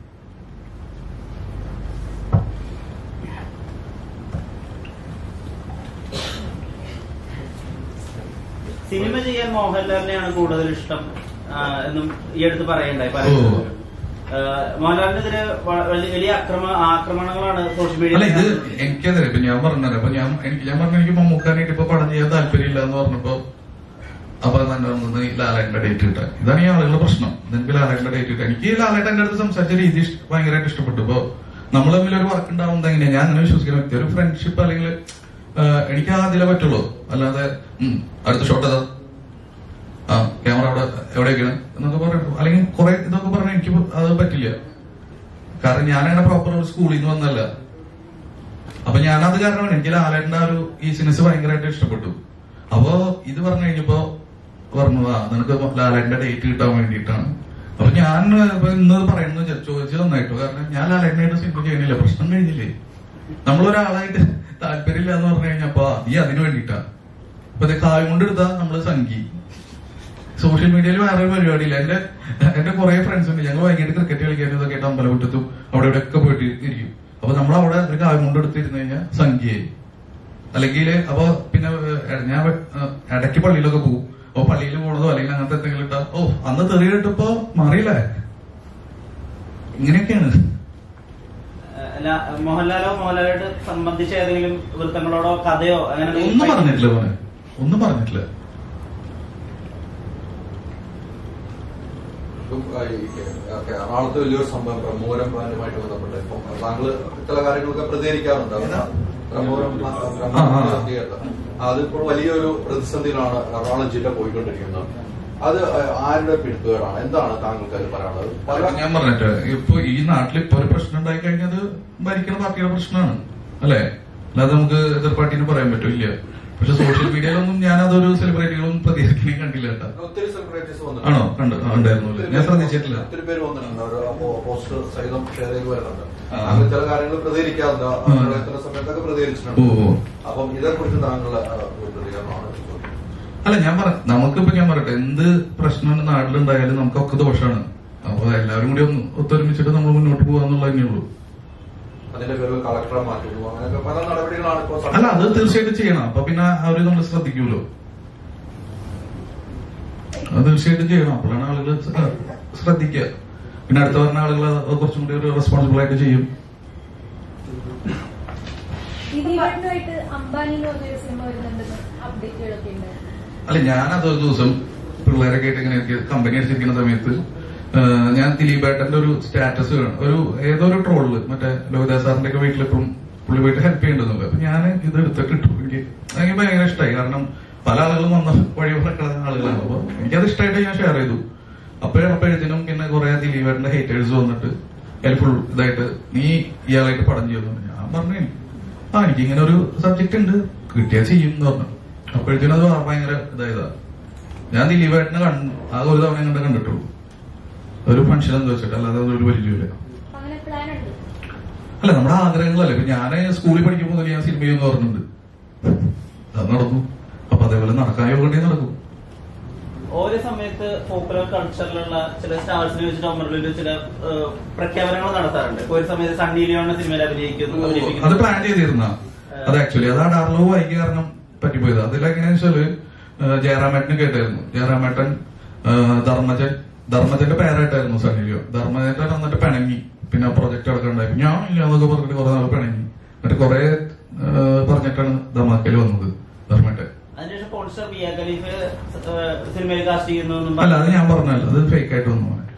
സിനിമ ചെയ്യാൻ മോഹൻലാലിനെയാണ് കൂടുതൽ ഇഷ്ടം ആ, എന്നും ഈ അടുത്ത് പറയണ്ടായി പല ഓ. ആ, മോഹൻലാലിനെതിരെ വ- വലിയ വലിയ അക്രമ ആക്രമണങ്ങളാണ് സോഷ്യൽ അല്ല ഇത് മീഡിയയിൽ എനിക്കതറിയാം ഇപ്പൊ ഞാൻ പറഞ്ഞത് അപ്പൊ ഞാൻ എനിക്ക് ഞാൻ പറഞ്ഞ എനിക്ക് മമ്മൂക്കാനായിട്ട് ഇപ്പൊ പടം ചെയ്യാൻ താല്പര്യമില്ല എന്ന് പറഞ്ഞപ്പോ അപ്പൊ തന്നെ വന്നത് ഈ ലാലേട്ടന്റെ ഡേറ്റ് കിട്ടാൻ ഇതാണ് ഈ ആളുകളുടെ പ്രശ്നം നിനക്ക് ലാലേട്ടന്റെ ഡേറ്റ് കിട്ടാൻ എനിക്ക് ഈ ലാലേട്ടൻ എന്റെ അടുത്ത് സംസാരിച്ച രീതി ഇഷ്ട- ഭയങ്കരമായിട്ട് ഇഷ്ടപ്പെട്ടു ഇപ്പൊ നമ്മൾ തമ്മിൽ ഒരു വർക്ക് ഉണ്ടാവുന്നത് എങ്ങനെയാ ഞാൻ അങ്ങനെ വിശ്വസിക്കുന്ന വ്യക്തി ഒരു ഫ്രണ്ട്ഷിപ്പ് അല്ലെങ്കിൽ എനിക്ക് ആ അതിലെ പറ്റുള്ളൂ അല്ലാതെ ഉം, അടുത്ത ഷോട്ട് അതാ ആ ക്യാമറ അവിടെ എവിടെയൊക്കെയാണ് എന്നൊക്കെ പറഞ്ഞു അല്ലെങ്കിൽ കുറെ ഇതൊക്കെ പറഞ്ഞാൽ എനിക്ക് അത് പറ്റില്ല കാരണം ഞാനങ്ങനെ പ്രോപ്പർ ഒരു സ്കൂളിൽ നിന്ന് വന്നല്ല അപ്പൊ ഞാനത് കാരണമാണ് എനിക്ക് ലാലേട്ടന്റെ ആ ഒരു ഈസിനെസ് ഭയങ്കരമായിട്ട് ഇഷ്ടപ്പെട്ടു അപ്പൊ ഇത് പറഞ്ഞു കഴിഞ്ഞപ്പോ പറഞ്ഞു ആ നിനക്ക് ലാലേട്ടന്റെ ഡേറ്റ് കിട്ടാൻ വേണ്ടിയിട്ടാണ് അപ്പൊ ഞാൻ ഇപ്പൊ ഇന്ന് പറയുന്നത് ചോ- ചോദിച്ചത് നന്നായിട്ടു കാരണം ഞാൻ ലാലേട്ടനായിട്ട് സിനിമ ചെയ്യുന്നില്ല പ്രശ്നം കഴിഞ്ഞില്ലേ നമ്മളൊരാളായിട്ട് താല്പര്യമില്ല എന്ന് പറഞ്ഞു കഴിഞ്ഞപ്പോ നീ അതിന് വേണ്ടിയിട്ടാ അപ്പൊ ഇത് കായ് കൊണ്ടെടുത്താ നമ്മള് സംഗി സോഷ്യൽ മീഡിയയിൽ വേറെ ഒരു പരിപാടിയില്ല എന്റെ എന്റെ കുറെ ഫ്രണ്ട്സ് ഉണ്ട് ഞങ്ങൾ വൈകിട്ട് ക്രിക്കറ്റ് കളിക്കാനും ഇതൊക്കെ ആയിട്ട് അമ്പലമുറ്റത്തും അവിടെ ഇവിടെ ഒക്കെ പോയിട്ട് ഇരിക്കും അപ്പൊ നമ്മൾ അവിടെ ഒരു കാര്യം കൊണ്ടെടുത്തിരുന്നു കഴിഞ്ഞാൽ സംഖ്യയായി അല്ലെങ്കിൽ അപ്പൊ പിന്നെ ഏഹ്, ഞാൻ ഏഹ്, ഇടയ്ക്ക് പള്ളിയിലൊക്കെ പോകും അപ്പൊ പള്ളിയിൽ പോണതോ അല്ലെങ്കിൽ അങ്ങനത്തെ എന്തെങ്കിലും ഇട്ടാ ഓ അന്ന് തെറി കേട്ടപ്പോ മാറിയില്ലേ ഇങ്ങനെയൊക്കെയാണ് അല്ല മോഹൻലാലോ മോഹൻലാലോട് സംബന്ധിച്ച ഏതെങ്കിലും വൃത്തങ്ങളോടോ കഥയോ അങ്ങനെ എന്തെങ്കിലും ഒന്നും പറഞ്ഞിട്ടില്ല മോനെ ഒന്നും പറഞ്ഞിട്ടില്ല ഇപ്പം, ആ, ഈ, ആ, എറണാകുളത്ത് വലിയൊരു സംഭവം ബ്രഹ്മപുരം പ്ലാന്റുമായിട്ട് ബന്ധപ്പെട്ട് ഇപ്പം താങ്കൾ ചില കാര്യങ്ങളൊക്കെ പ്രതികരിക്കാറുണ്ട് ബ്രഹ്മപുരം പ്ലാ- ബ്രഹ്മപുരം തിയേറ്റർ അതിപ്പോൾ വലിയൊരു പ്രതിസന്ധിയിലാണ് എറണാകുളം ജില്ല പോയിക്കൊണ്ടിരിക്കുന്നത് അത് ആരുടെ പിടിപ്പുകേടാണ് എന്താണ് താങ്കൾക്ക് അതിൽ പറയാനുള്ളത് പല ഞാൻ പറഞ്ഞിട്ട് ഇപ്പൊ ഈ നാട്ടിൽ ഇപ്പൊ ഒരു പ്രശ്നം ഉണ്ടായി കഴിഞ്ഞത് ഭരിക്കുന്ന പാർട്ടിയുടെ പ്രശ്നമാണ് അല്ലെ അല്ലാതെ നമുക്ക് എതിർ പാർട്ടിന് പറയാൻ പറ്റില്ല പക്ഷെ സോഷ്യൽ മീഡിയയിലൊന്നും ഞാൻ അതൊരു സെലിബ്രിറ്റികളൊന്നും പ്രതികരിക്കണേ കണ്ടില്ല കേട്ടോ ഒത്തിരി സെലിബ്രിറ്റീസ് ആണോ? കണ്ടു. ആ, ഉണ്ടായിരുന്നു അല്ലേ? ഞാൻ ശ്രദ്ധിച്ചിട്ടില്ല. ഒത്തിരി പേര് വന്നിട്ടുണ്ട് ഒരു അപ്പോ- പോസ്റ്റ് സഹിതം ഷെയർ ചെയ്ത് വരുന്നുണ്ട് ആ. താങ്കൾ ചില കാര്യങ്ങൾ പ്രതികരിക്കാറുണ്ട് ആ. പ്രളയത്തിന്റെ സമയത്തൊക്കെ പ്രതികരിച്ചിട്ടുണ്ട് ഓ, ഓ. അപ്പം ഇതേക്കുറിച്ച് താങ്കൾ ആ, ഒരു പ്രതികരണമാണ് ചോദിക്കുന്നത്. അല്ല ഞാൻ പറ നമുക്കിപ്പോ ഞാൻ പറയട്ടെ എന്ത് പ്രശ്നം നാട്ടിലുണ്ടായാലും നമുക്കൊക്കെ ദോഷമാണ് അപ്പൊ എല്ലാവരും കൂടി ഒന്ന് ഒത്തൊരുമിച്ചിട്ട് നമ്മൾ മുന്നോട്ട് പോകാന്നുള്ള തന്നെയുള്ളൂ അതിന്റെ പേരിൽ കളക്ടറെ മാറ്റുന്നു അങ്ങനെയൊക്കെ പല നടപടികളാണ് ഇപ്പോൾ അല്ല അത് തീർച്ചയായിട്ടും ചെയ്യണം അപ്പൊ പിന്നെ അവര് നമ്മൾ ശ്രദ്ധിക്കൂലോ അത് തീർച്ചയായിട്ടും ചെയ്യണം അപ്പോഴാണ് ആളുകൾ ശ്രദ്ധിക്കുക പിന്നെ അടുത്ത പറഞ്ഞ ആളുകൾ അത് കുറച്ചും കൂടി ഒരു റെസ്പോൺസിബിൾ ആയിട്ട് ചെയ്യും ദിലീപേട്ടനുമായിട്ട് അംബാനി എന്ന് പറഞ്ഞൊരു സിനിമ വരുന്നുണ്ടെന്ന് അപ്ഡേറ്റുകളൊക്കെ ഉണ്ട് അല്ല ഞാൻ അതൊരു ദിവസം പിള്ളേരൊക്കെ ആയിട്ട് ഇങ്ങനെ എനിക്ക് കമ്പനി അടിച്ചിരിക്കുന്ന സമയത്ത് ആ, ഞാൻ ദിലീപേട്ടന്റെ ഒരു സ്റ്റാറ്റസ് കാണും ഒരു ഏതോ ഒരു ട്രോളില് മറ്റേ ലോഹിതാസ് സാറിന്റെ ഒക്കെ വീട്ടിലിപ്പം പുള്ളി പോയിട്ട് ഹെൽപ്പ് ചെയ്യേണ്ടതുണ്ട് അപ്പൊ ഞാൻ ഇത് എടുത്തിട്ട് ഇട്ടു എനിക്ക് എനിക്ക് ഭയങ്കര ഇഷ്ടമായി കാരണം പല ആളുകളും വന്ന വഴി കിടക്കുന്ന ആളുകളാണ് അപ്പൊ എനിക്കത് ഇഷ്ടമായിട്ട് ഞാൻ ഷെയർ ചെയ്തു അപ്പോഴും അപ്പോഴത്തേനും പിന്നെ കുറെ ദിലീപേട്ടന്റെ ഹേറ്റേഴ്സ് വന്നിട്ട് അതിൽ ഫുൾ ഇതായിട്ട് നീ ഇയാളായിട്ട് പടം ചെയ്യുന്നു ഞാൻ പറഞ്ഞു ആ എനിക്ക് ഇങ്ങനെ ഒരു സബ്ജക്ട് ഉണ്ട് കിട്ടിയാൽ ചെയ്യും എന്ന് പറഞ്ഞു അപ്പോഴത്തേനും അത് ഭയങ്കര ഇതായതാ ഞാൻ ദിലീപേട്ടനെ കണ്ടു ആകെ ഒരു തവണ കണ്ട് കണ്ടിട്ടുള്ളൂ ഒരു ഫംഗ്ഷൻ എന്ന് വെച്ചിട്ട് അല്ലാതെ അതൊരു വലിയ അപ്പൊ അങ്ങനെ പ്ലാൻ ഉണ്ട് അല്ല നമ്മുടെ ആഗ്രഹങ്ങളല്ലേ ഇപ്പൊ ഞാൻ സ്കൂളിൽ പഠിക്കുമ്പോൾ മുതൽ ഞാൻ സിനിമ ചെയ്യുമെന്ന് പറഞ്ഞിട്ടുണ്ട് അത് നടന്നു അപ്പൊ അതേപോലെ നടക്കാൻ യോഗണ്ടേ നടക്കും ഓരോ സമയത്ത് പോപ്പുലർ കൾച്ചറിലുള്ള ചില സ്റ്റാർസിനെ വെച്ചിട്ട് ഒമറിൽ ചില ഏഹ്, പ്രഖ്യാപനങ്ങൾ നടത്താറുണ്ട് ഇപ്പൊ ഒരു സമയത്ത് സണ്ണി ലിയോണിന്റെ സിനിമയിൽ അഭിനയിക്കുന്നു അത് അഭിനയിക്കുന്നു പ്ലാൻ ചെയ്തിരുന്ന അത് ആക്ച്വലി അത് ആ ഡാർലോ വൈകി കാരണം പറ്റിപ്പോയത് അതിലെങ്ങനെയാ വെച്ചാല് ഏഹ് ജയറാമേട്ടന് കേട്ടായിരുന്നു ജയറാമേട്ടൻ ഏഹ് ധർമ്മജൻ ധർമ്മജന്റെ പേരായിട്ടായിരുന്നു സണ്ണിലിയോ ധർമ്മജന്റെ വന്നിട്ട് പിണങ്ങി പിന്നെ പ്രൊജക്ട് അടക്കണ്ടായി ഞാൻ ഇല്ല എന്നൊക്കെ പറഞ്ഞിട്ട് കുറെ നാൾ പിണങ്ങി എന്നിട്ട് കുറെ ഏഹ് പറഞ്ഞിട്ടാണ് ധമാക്കല് വന്നത് ധർമ്മേട്ടൻ അതിനുശേഷം പോളിസ്റ്റർ ബിയ ഖലീഫ് ഏഹ്, സിനിമയിൽ കാസ്റ്റ് ചെയ്യുന്നു എന്നും അല്ല അത് പറഞ്ഞു. ഞാൻ പറഞ്ഞല്ല അത് ഫേക്ക് ആയിട്ട് വന്നു മോനെ.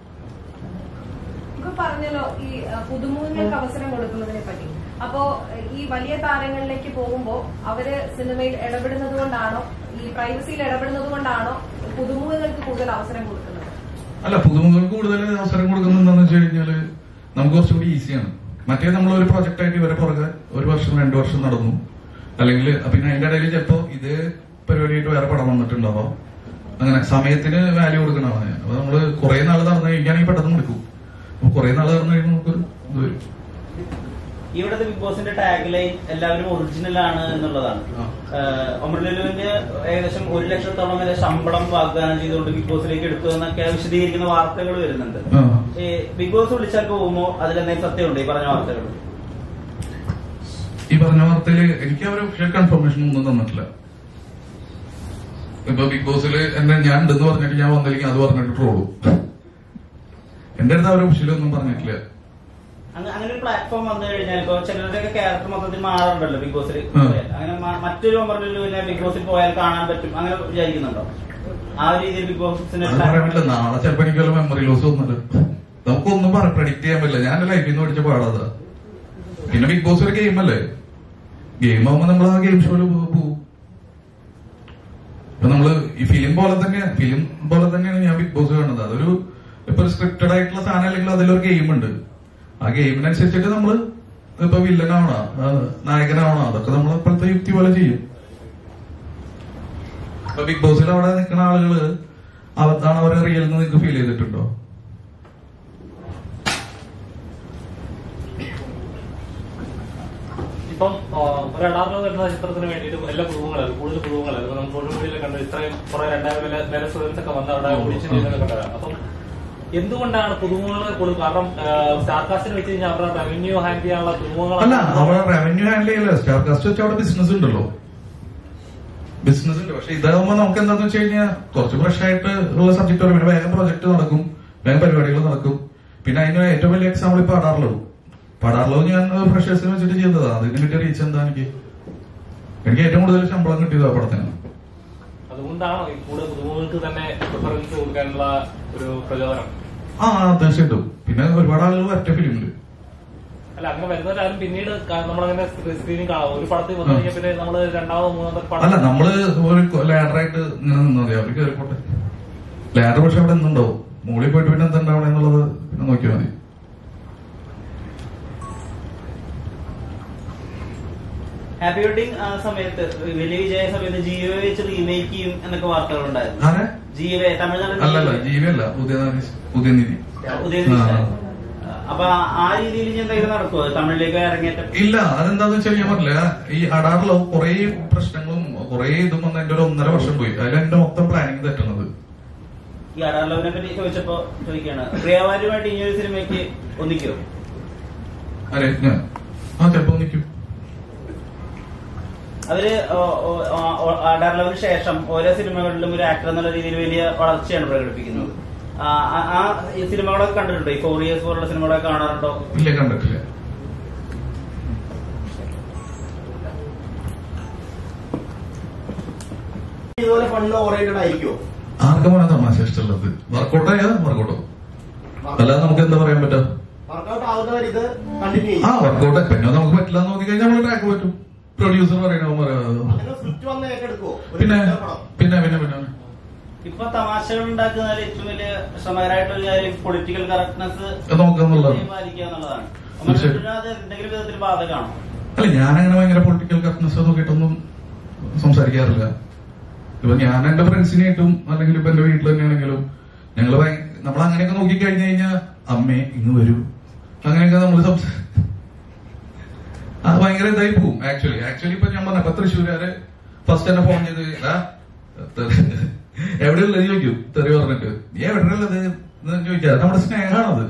ഇപ്പൊ പറഞ്ഞല്ലോ ഈ അഹ്, പുതുമുഖങ്ങൾക്ക് അവസരം കൊടുക്കുന്നതിനെ പറ്റി അപ്പോ അഹ്, ഈ വലിയ താരങ്ങളിലേക്ക് പോകുമ്പോ അവര് സിനിമയിൽ ഇടപെടുന്നത് കൊണ്ടാണോ ഈ പ്രൈവസിയിൽ ഇടപെടുന്നത് കൊണ്ടാണോ പുതുമുഖങ്ങൾക്ക് കൂടുതൽ അവസരം കൊടുക്കുന്നത് അല്ല പുതുമുഖങ്ങൾക്ക് കൂടുതൽ അവസരം കൊടുക്കുന്നുണ്ടെന്ന് വെച്ച് കഴിഞ്ഞാല് നമുക്ക് കുറച്ചുകൂടി ഈസിയാണ് മറ്റേ നമ്മൾ ഒരു പ്രൊജക്ട് ആയിട്ട് ഇവരെ പുറകെ ഒരു വർഷം രണ്ടു വർഷം നടന്നു അല്ലെങ്കിൽ പിന്നെ അതിന്റെ ഇടയിൽ ചിലപ്പോ ഇതേ പരിപാടിയായിട്ട് വേറെ പടം വന്നിട്ടുണ്ടാവാം അങ്ങനെ സമയത്തിന് വാല്യൂ കൊടുക്കണമാണ് അപ്പൊ നമ്മള് കുറെ നാൾ നടന്നു കഴിക്കുകയാണെങ്കിൽ പെട്ടെന്ന് കൊടുക്കും അപ്പൊ കുറെ നാൾ നടന്നു കഴിയുമ്പോൾ നമുക്കൊരു ഇത് വരും ഇവിടുത്തെ ബിഗ് ബോസിന്റെ ടാഗ് ലൈൻ എല്ലാവരും ഒറിജിനൽ ആണ് എന്നുള്ളതാണ് ആ. ഒമർലുലുവിന്റെ ഏകദേശം ഒരു ലക്ഷത്തോളം വരെ ശമ്പളം വാഗ്ദാനം ചെയ്തുകൊണ്ട് ബിഗ് ബോസിലേക്ക് എടുത്തു എന്നൊക്കെ വിശദീകരിക്കുന്ന വാർത്തകൾ വരുന്നുണ്ട് ആ. ഈ ബിഗ് ബോസ് വിളിച്ചാൽ പോകുമ്പോ അതിലെന്തെങ്കിലും സത്യമുണ്ട് ഈ പറഞ്ഞ വാർത്തകൾ ഈ പറഞ്ഞ വാർത്തയില് എനിക്ക് അവർ ഒഫീഷ്യൽ കൺഫർമേഷൻ ഒന്നും തന്നിട്ടില്ല ഇപ്പൊ ബിഗ് ബോസിൽ എന്നെ ഞാൻ ഉണ്ടെന്ന് പറഞ്ഞിട്ട് ഞാൻ വന്നില്ലെങ്കിൽ അത് പറഞ്ഞിട്ട് ട്രോളൂ എന്റെ അടുത്ത് അവർ ഒഫീഷ്യലി ഒന്നും പറഞ്ഞിട്ടില്ല അങ്ങ- അങ്ങനെ ഒരു പ്ലാറ്റ്ഫോം വന്നു കഴിഞ്ഞാൽ ഇപ്പൊ ചിലരുടെയൊക്കെ ക്യാരക്ടർ മൊത്തത്തിൽ മാറാറുണ്ടല്ലോ ബിഗ് ബോസിൽ ആ. അങ്ങനെ മ- മറ്റൊരു ഒമർലുലുവിനെ ബിഗ് ബോസിൽ പോയാൽ കാണാൻ പറ്റും അങ്ങനെ വിചാരിക്കുന്നുണ്ടോ ആ ഒരു രീതിയിൽ ബിഗ് ബോസിന്റെ അത് പറയാൻ പറ്റില്ല നാളെ ചിലപ്പോ എനിക്ക് വല്ല മെമ്മറി ലോസ് ഒന്നുമില്ല നമുക്കൊന്നും പറ പ്രഡിക്ട് ചെയ്യാൻ പറ്റില്ല ഞാൻ ലൈഫിൽ നിന്ന് പഠിച്ച പാടാതാ പിന്നെ ബിഗ് ബോസ് ഒരു ഗെയിം അല്ലേ ഗെയിം ആവുമ്പോ നമ്മൾ ആ ഗെയിം ഷോയിൽ പോകും ഇപ്പൊ നമ്മള് ഈ ഫിലിം പോലെ തന്നെ ഫിലിം പോലെ തന്നെയാണ് ഞാൻ ബിഗ് ബോസ് കാണുന്നത് അതൊരു ഇപ്പൊ സ്ക്രിപ്റ്റഡ് ആയിട്ടുള്ള സാധനം അല്ലെങ്കിൽ അതിലൊരു ഗെയിം ഉണ്ട് ആ ഗെയിമിനനുസരിച്ചിട്ട് നമ്മള് ഇപ്പൊ വില്ലനാവണോ നായകനാവണോ അതൊക്കെ നമ്മൾ ഇപ്പോഴത്തെ യുക്തി പോലെ ചെയ്യും ഇപ്പൊ ബിഗ് ബോസിൽ അവിടെ നിൽക്കുന്ന ആളുകള് അതാണ് അവരെ റിയൽ എന്ന് നിങ്ങൾക്ക് ഫീൽ ചെയ്തിട്ടുണ്ടോ ഇപ്പം ആ, ഒരു അടാറിലോ വരുന്ന ചിത്രത്തിന് വേണ്ടിയിട്ട് എല്ലാ കുടുംബങ്ങളും കൂടുതൽ കുടുംബങ്ങളും ഇപ്പൊ നമ്മൾ സോഷ്യൽ മീഡിയയിൽ കണ്ടു ഇത്രയും കുറെ രണ്ടായിരം വില വില സ്റ്റുഡൻസ് ഒക്കെ വന്ന് അവിടെ ഓഡിഷൻ ചെയ്യുന്നതൊക്കെ കണ്ടതാണ് അപ്പം എന്തുകൊണ്ടാണ് പുതുമുഖങ്ങളെ കൊടുക്കുക കാരണം സ്റ്റാർകാസ്റ്റിന് വെച്ച് കഴിഞ്ഞാൽ അവരുടെ റവന്യൂ ഹാൻഡിൽ ചെയ്യാനുള്ള അല്ല പുതുമുഖങ്ങളാണ് അവിടെ റവന്യൂ ഹാൻഡിൽ ചെയ്യില്ല സ്റ്റാർ കാസ്റ്റ് വെച്ച് അവിടെ ബിസിനസ് ഉണ്ടല്ലോ ബിസിനസ് ഉണ്ട് പക്ഷെ ഇതാകുമ്പോ നമുക്ക് എന്താന്ന് വെച്ച് കഴിഞ്ഞാൽ കുറച്ച് ഫ്രഷ് ആയിട്ട് ഉള്ള സബ്ജക്ട് വരും പിന്നെ വേഗം പ്രൊജക്ട് നടക്കും വേഗം പരിപാടികൾ നടക്കും പിന്നെ അതിന് ഏറ്റവും വലിയ എക്സാമ്പിൾ ഇപ്പൊ അടാർലോ പടാർലോ ഞാൻ ഫ്രഷേഴ്സിന് വെച്ചിട്ട് ചെയ്തതാ അതിന് കിട്ടിയ റീച്ച് എന്താ എനിക്ക് എനിക്ക് ഏറ്റവും കൂടുതൽ ശമ്പളം കിട്ടിയത് ആ പടത്തിന് അതുകൊണ്ടാണോ ഈ കൂടുതൽ പുതുമുഖങ്ങൾക്ക് തന്നെ പ്രിഫറൻസ് കൊടുക്കാനുള്ള ഒരു പ്രചോദനം ആ തീർച്ചയായിട്ടും പിന്നെ ഒരുപാട് ആളുകൾ വരട്ടെ ഫിലിമില് അല്ല അങ്ങനെ വരുന്നവരാരും പിന്നീട് ക- നമ്മളങ്ങനെ സ്ക്രീനിൽ കാണാം ഒരു പടത്തിൽ വന്നു കഴിഞ്ഞാൽ പിന്നെ നമ്മൾ രണ്ടാമതോ മൂന്നാമത്തെ അല്ല പടം നമ്മള് ഒരു ലാഡറായിട്ട് ഇങ്ങനെ നിന്നാ മതി അവര് കയറിപ്പോട്ടെ ലാഡർ പക്ഷെ അവിടെ നിന്നുണ്ടാവും മുകളിൽ പോയിട്ട് പിന്നെ എന്താ ഉണ്ടാവണം എന്നുള്ളത് പിന്നെ നോക്കിയാൽ മതി ഹാപ്പി വെഡിങ് ആ സമയത്ത് വലിയ വിജയ സമയത്ത് ജിയോ വെച്ച് റീമേക്ക് ചെയ്യും എന്നൊക്കെ വാർത്തകൾ ഉണ്ടായിരുന്നു ആരെ ജിയോ തമിഴ്നാട് അല്ലല്ല ജീവിയല്ല ഉദയനിധി ഉദയനിധി ഉദയനിധി ആ. സ്റ്റാലിൻ. അപ്പൊ ആ രീതിയിൽ ഇനി എന്തെങ്കിലും നടക്കുമോ തമിഴിലേക്ക് ഇറങ്ങിയിട്ട് ഇല്ല അതെന്താന്ന് വെച്ചാൽ ഞാൻ പറഞ്ഞില്ല ഈ അടാറിലോ കുറെ പ്രശ്നങ്ങളും കുറെ ഇതും വന്ന് എന്റെ ഒരു ഒന്നര വർഷം പോയി അതിൽ എന്റെ മൊത്തം പ്ലാനിങ് തെറ്റുന്നത് ഈ അടാർലവിനെ പറ്റി ചോദിച്ചപ്പോ ചോദിക്കാണ് പ്രിയവാരുമായിട്ട് ഇനി ഒരു സിനിമയ്ക്ക് ഒന്നിക്കോ അരെ ഞാൻ ആ ചിലപ്പോ നിൽക്കും അവര് അടാർലവിന് ശേഷം ഓരോ സിനിമകളിലും ഒരു ആക്ടർ എന്നുള്ള രീതിയിൽ വലിയ വളർച്ചയാണ് പ്രകടിപ്പിക്കുന്നത് ആ, ആ- ആ ഈ സിനിമകളൊക്കെ കണ്ടിട്ടുണ്ടോ ഈ ഫോർ ഇയേഴ്സ് പോലുള്ള സിനിമകളൊക്കെ കാണാറുണ്ടോ ഇല്ല കണ്ടിട്ടില്ല ഇതുപോലെ ഫണ്ട് ഓറിയന്റഡ് ആയിരിക്കുമോ ആർക്കും തമാശ ഇഷ്ടമുള്ളത് വർക്കൗട്ട് ആയാ വർക്കൗട്ടോ അല്ലാതെ നമുക്ക് എന്താ പറയാൻ പറ്റാ വർക്കൗട്ട് ആവുന്നവർ ഇത് കണ്ടിന്യൂ ആ ചെയ്യും വർക്കൗട്ട് പിന്നെ നമുക്ക് പറ്റില്ല എന്ന് തോന്നി കഴിഞ്ഞാൽ നമ്മൾ ട്രാക്ക് പറ്റും പ്രൊഡ്യൂസർ പറയണോ അങ്ങനെ സ്ക്രിപ്റ്റ് വന്ന് ഏറ്റെടുക്കുവോ ഒരു പിന്നെ പടം. പിന്നെ പിന്നെ പിന്നെ ഇപ്പൊ തമാശകൾ ഉണ്ടാക്കുന്നതിൽ ഏറ്റവും വലിയ ശ്രമകരമായിട്ടുള്ള ഒരു കാര്യം പൊളിറ്റിക്കൽ കറക്റ്റ്നെസ് അത് നോക്കാന്നുള്ളതാണ് പാലിക്കുക എന്നുള്ളതാണ് തീർച്ചയായും. മനുഷ്യന് അത് എന്തെങ്കിലും വിധത്തിൽ ബാധകമാണോ അല്ല ഞാൻ അങ്ങനെ ഭയങ്കര പൊളിറ്റിക്കൽ കറക്റ്റ്നെസ് നോക്കിയിട്ടൊന്നും സംസാരിക്കാറില്ല ഇപ്പൊ ഞാൻ എന്റെ ഫ്രണ്ട്സിനായിട്ടും അല്ലെങ്കിൽ ഇപ്പൊ എന്റെ വീട്ടിൽ തന്നെയാണെങ്കിലും ഞങ്ങള് ഭയ- നമ്മൾ അങ്ങനെയൊക്കെ നോക്കി കഴിഞ്ഞു കഴിഞ്ഞാൽ അമ്മേ ഇങ്ങ് വരൂ അങ്ങനെയൊക്കെ നമ്മൾ സംസാ അത് ഭയങ്കര ഇതായി പോവും ആക്ച്വലി ആക്ച്വലി ഇപ്പൊ ഞാൻ പറഞ്ഞ ഇപ്പൊ തൃശ്ശൂരുകാര് ഫസ്റ്റ് എന്നെ ഫോൺ ചെയ്ത് "എടാ, തെ- എവിടെയുള്ളത് ചോദിക്കും തെറി പറഞ്ഞിട്ട് നീ എവിടെയുള്ളത് എന്ന് ചോദിക്കാതെ നമ്മുടെ സ്നേഹമാണത്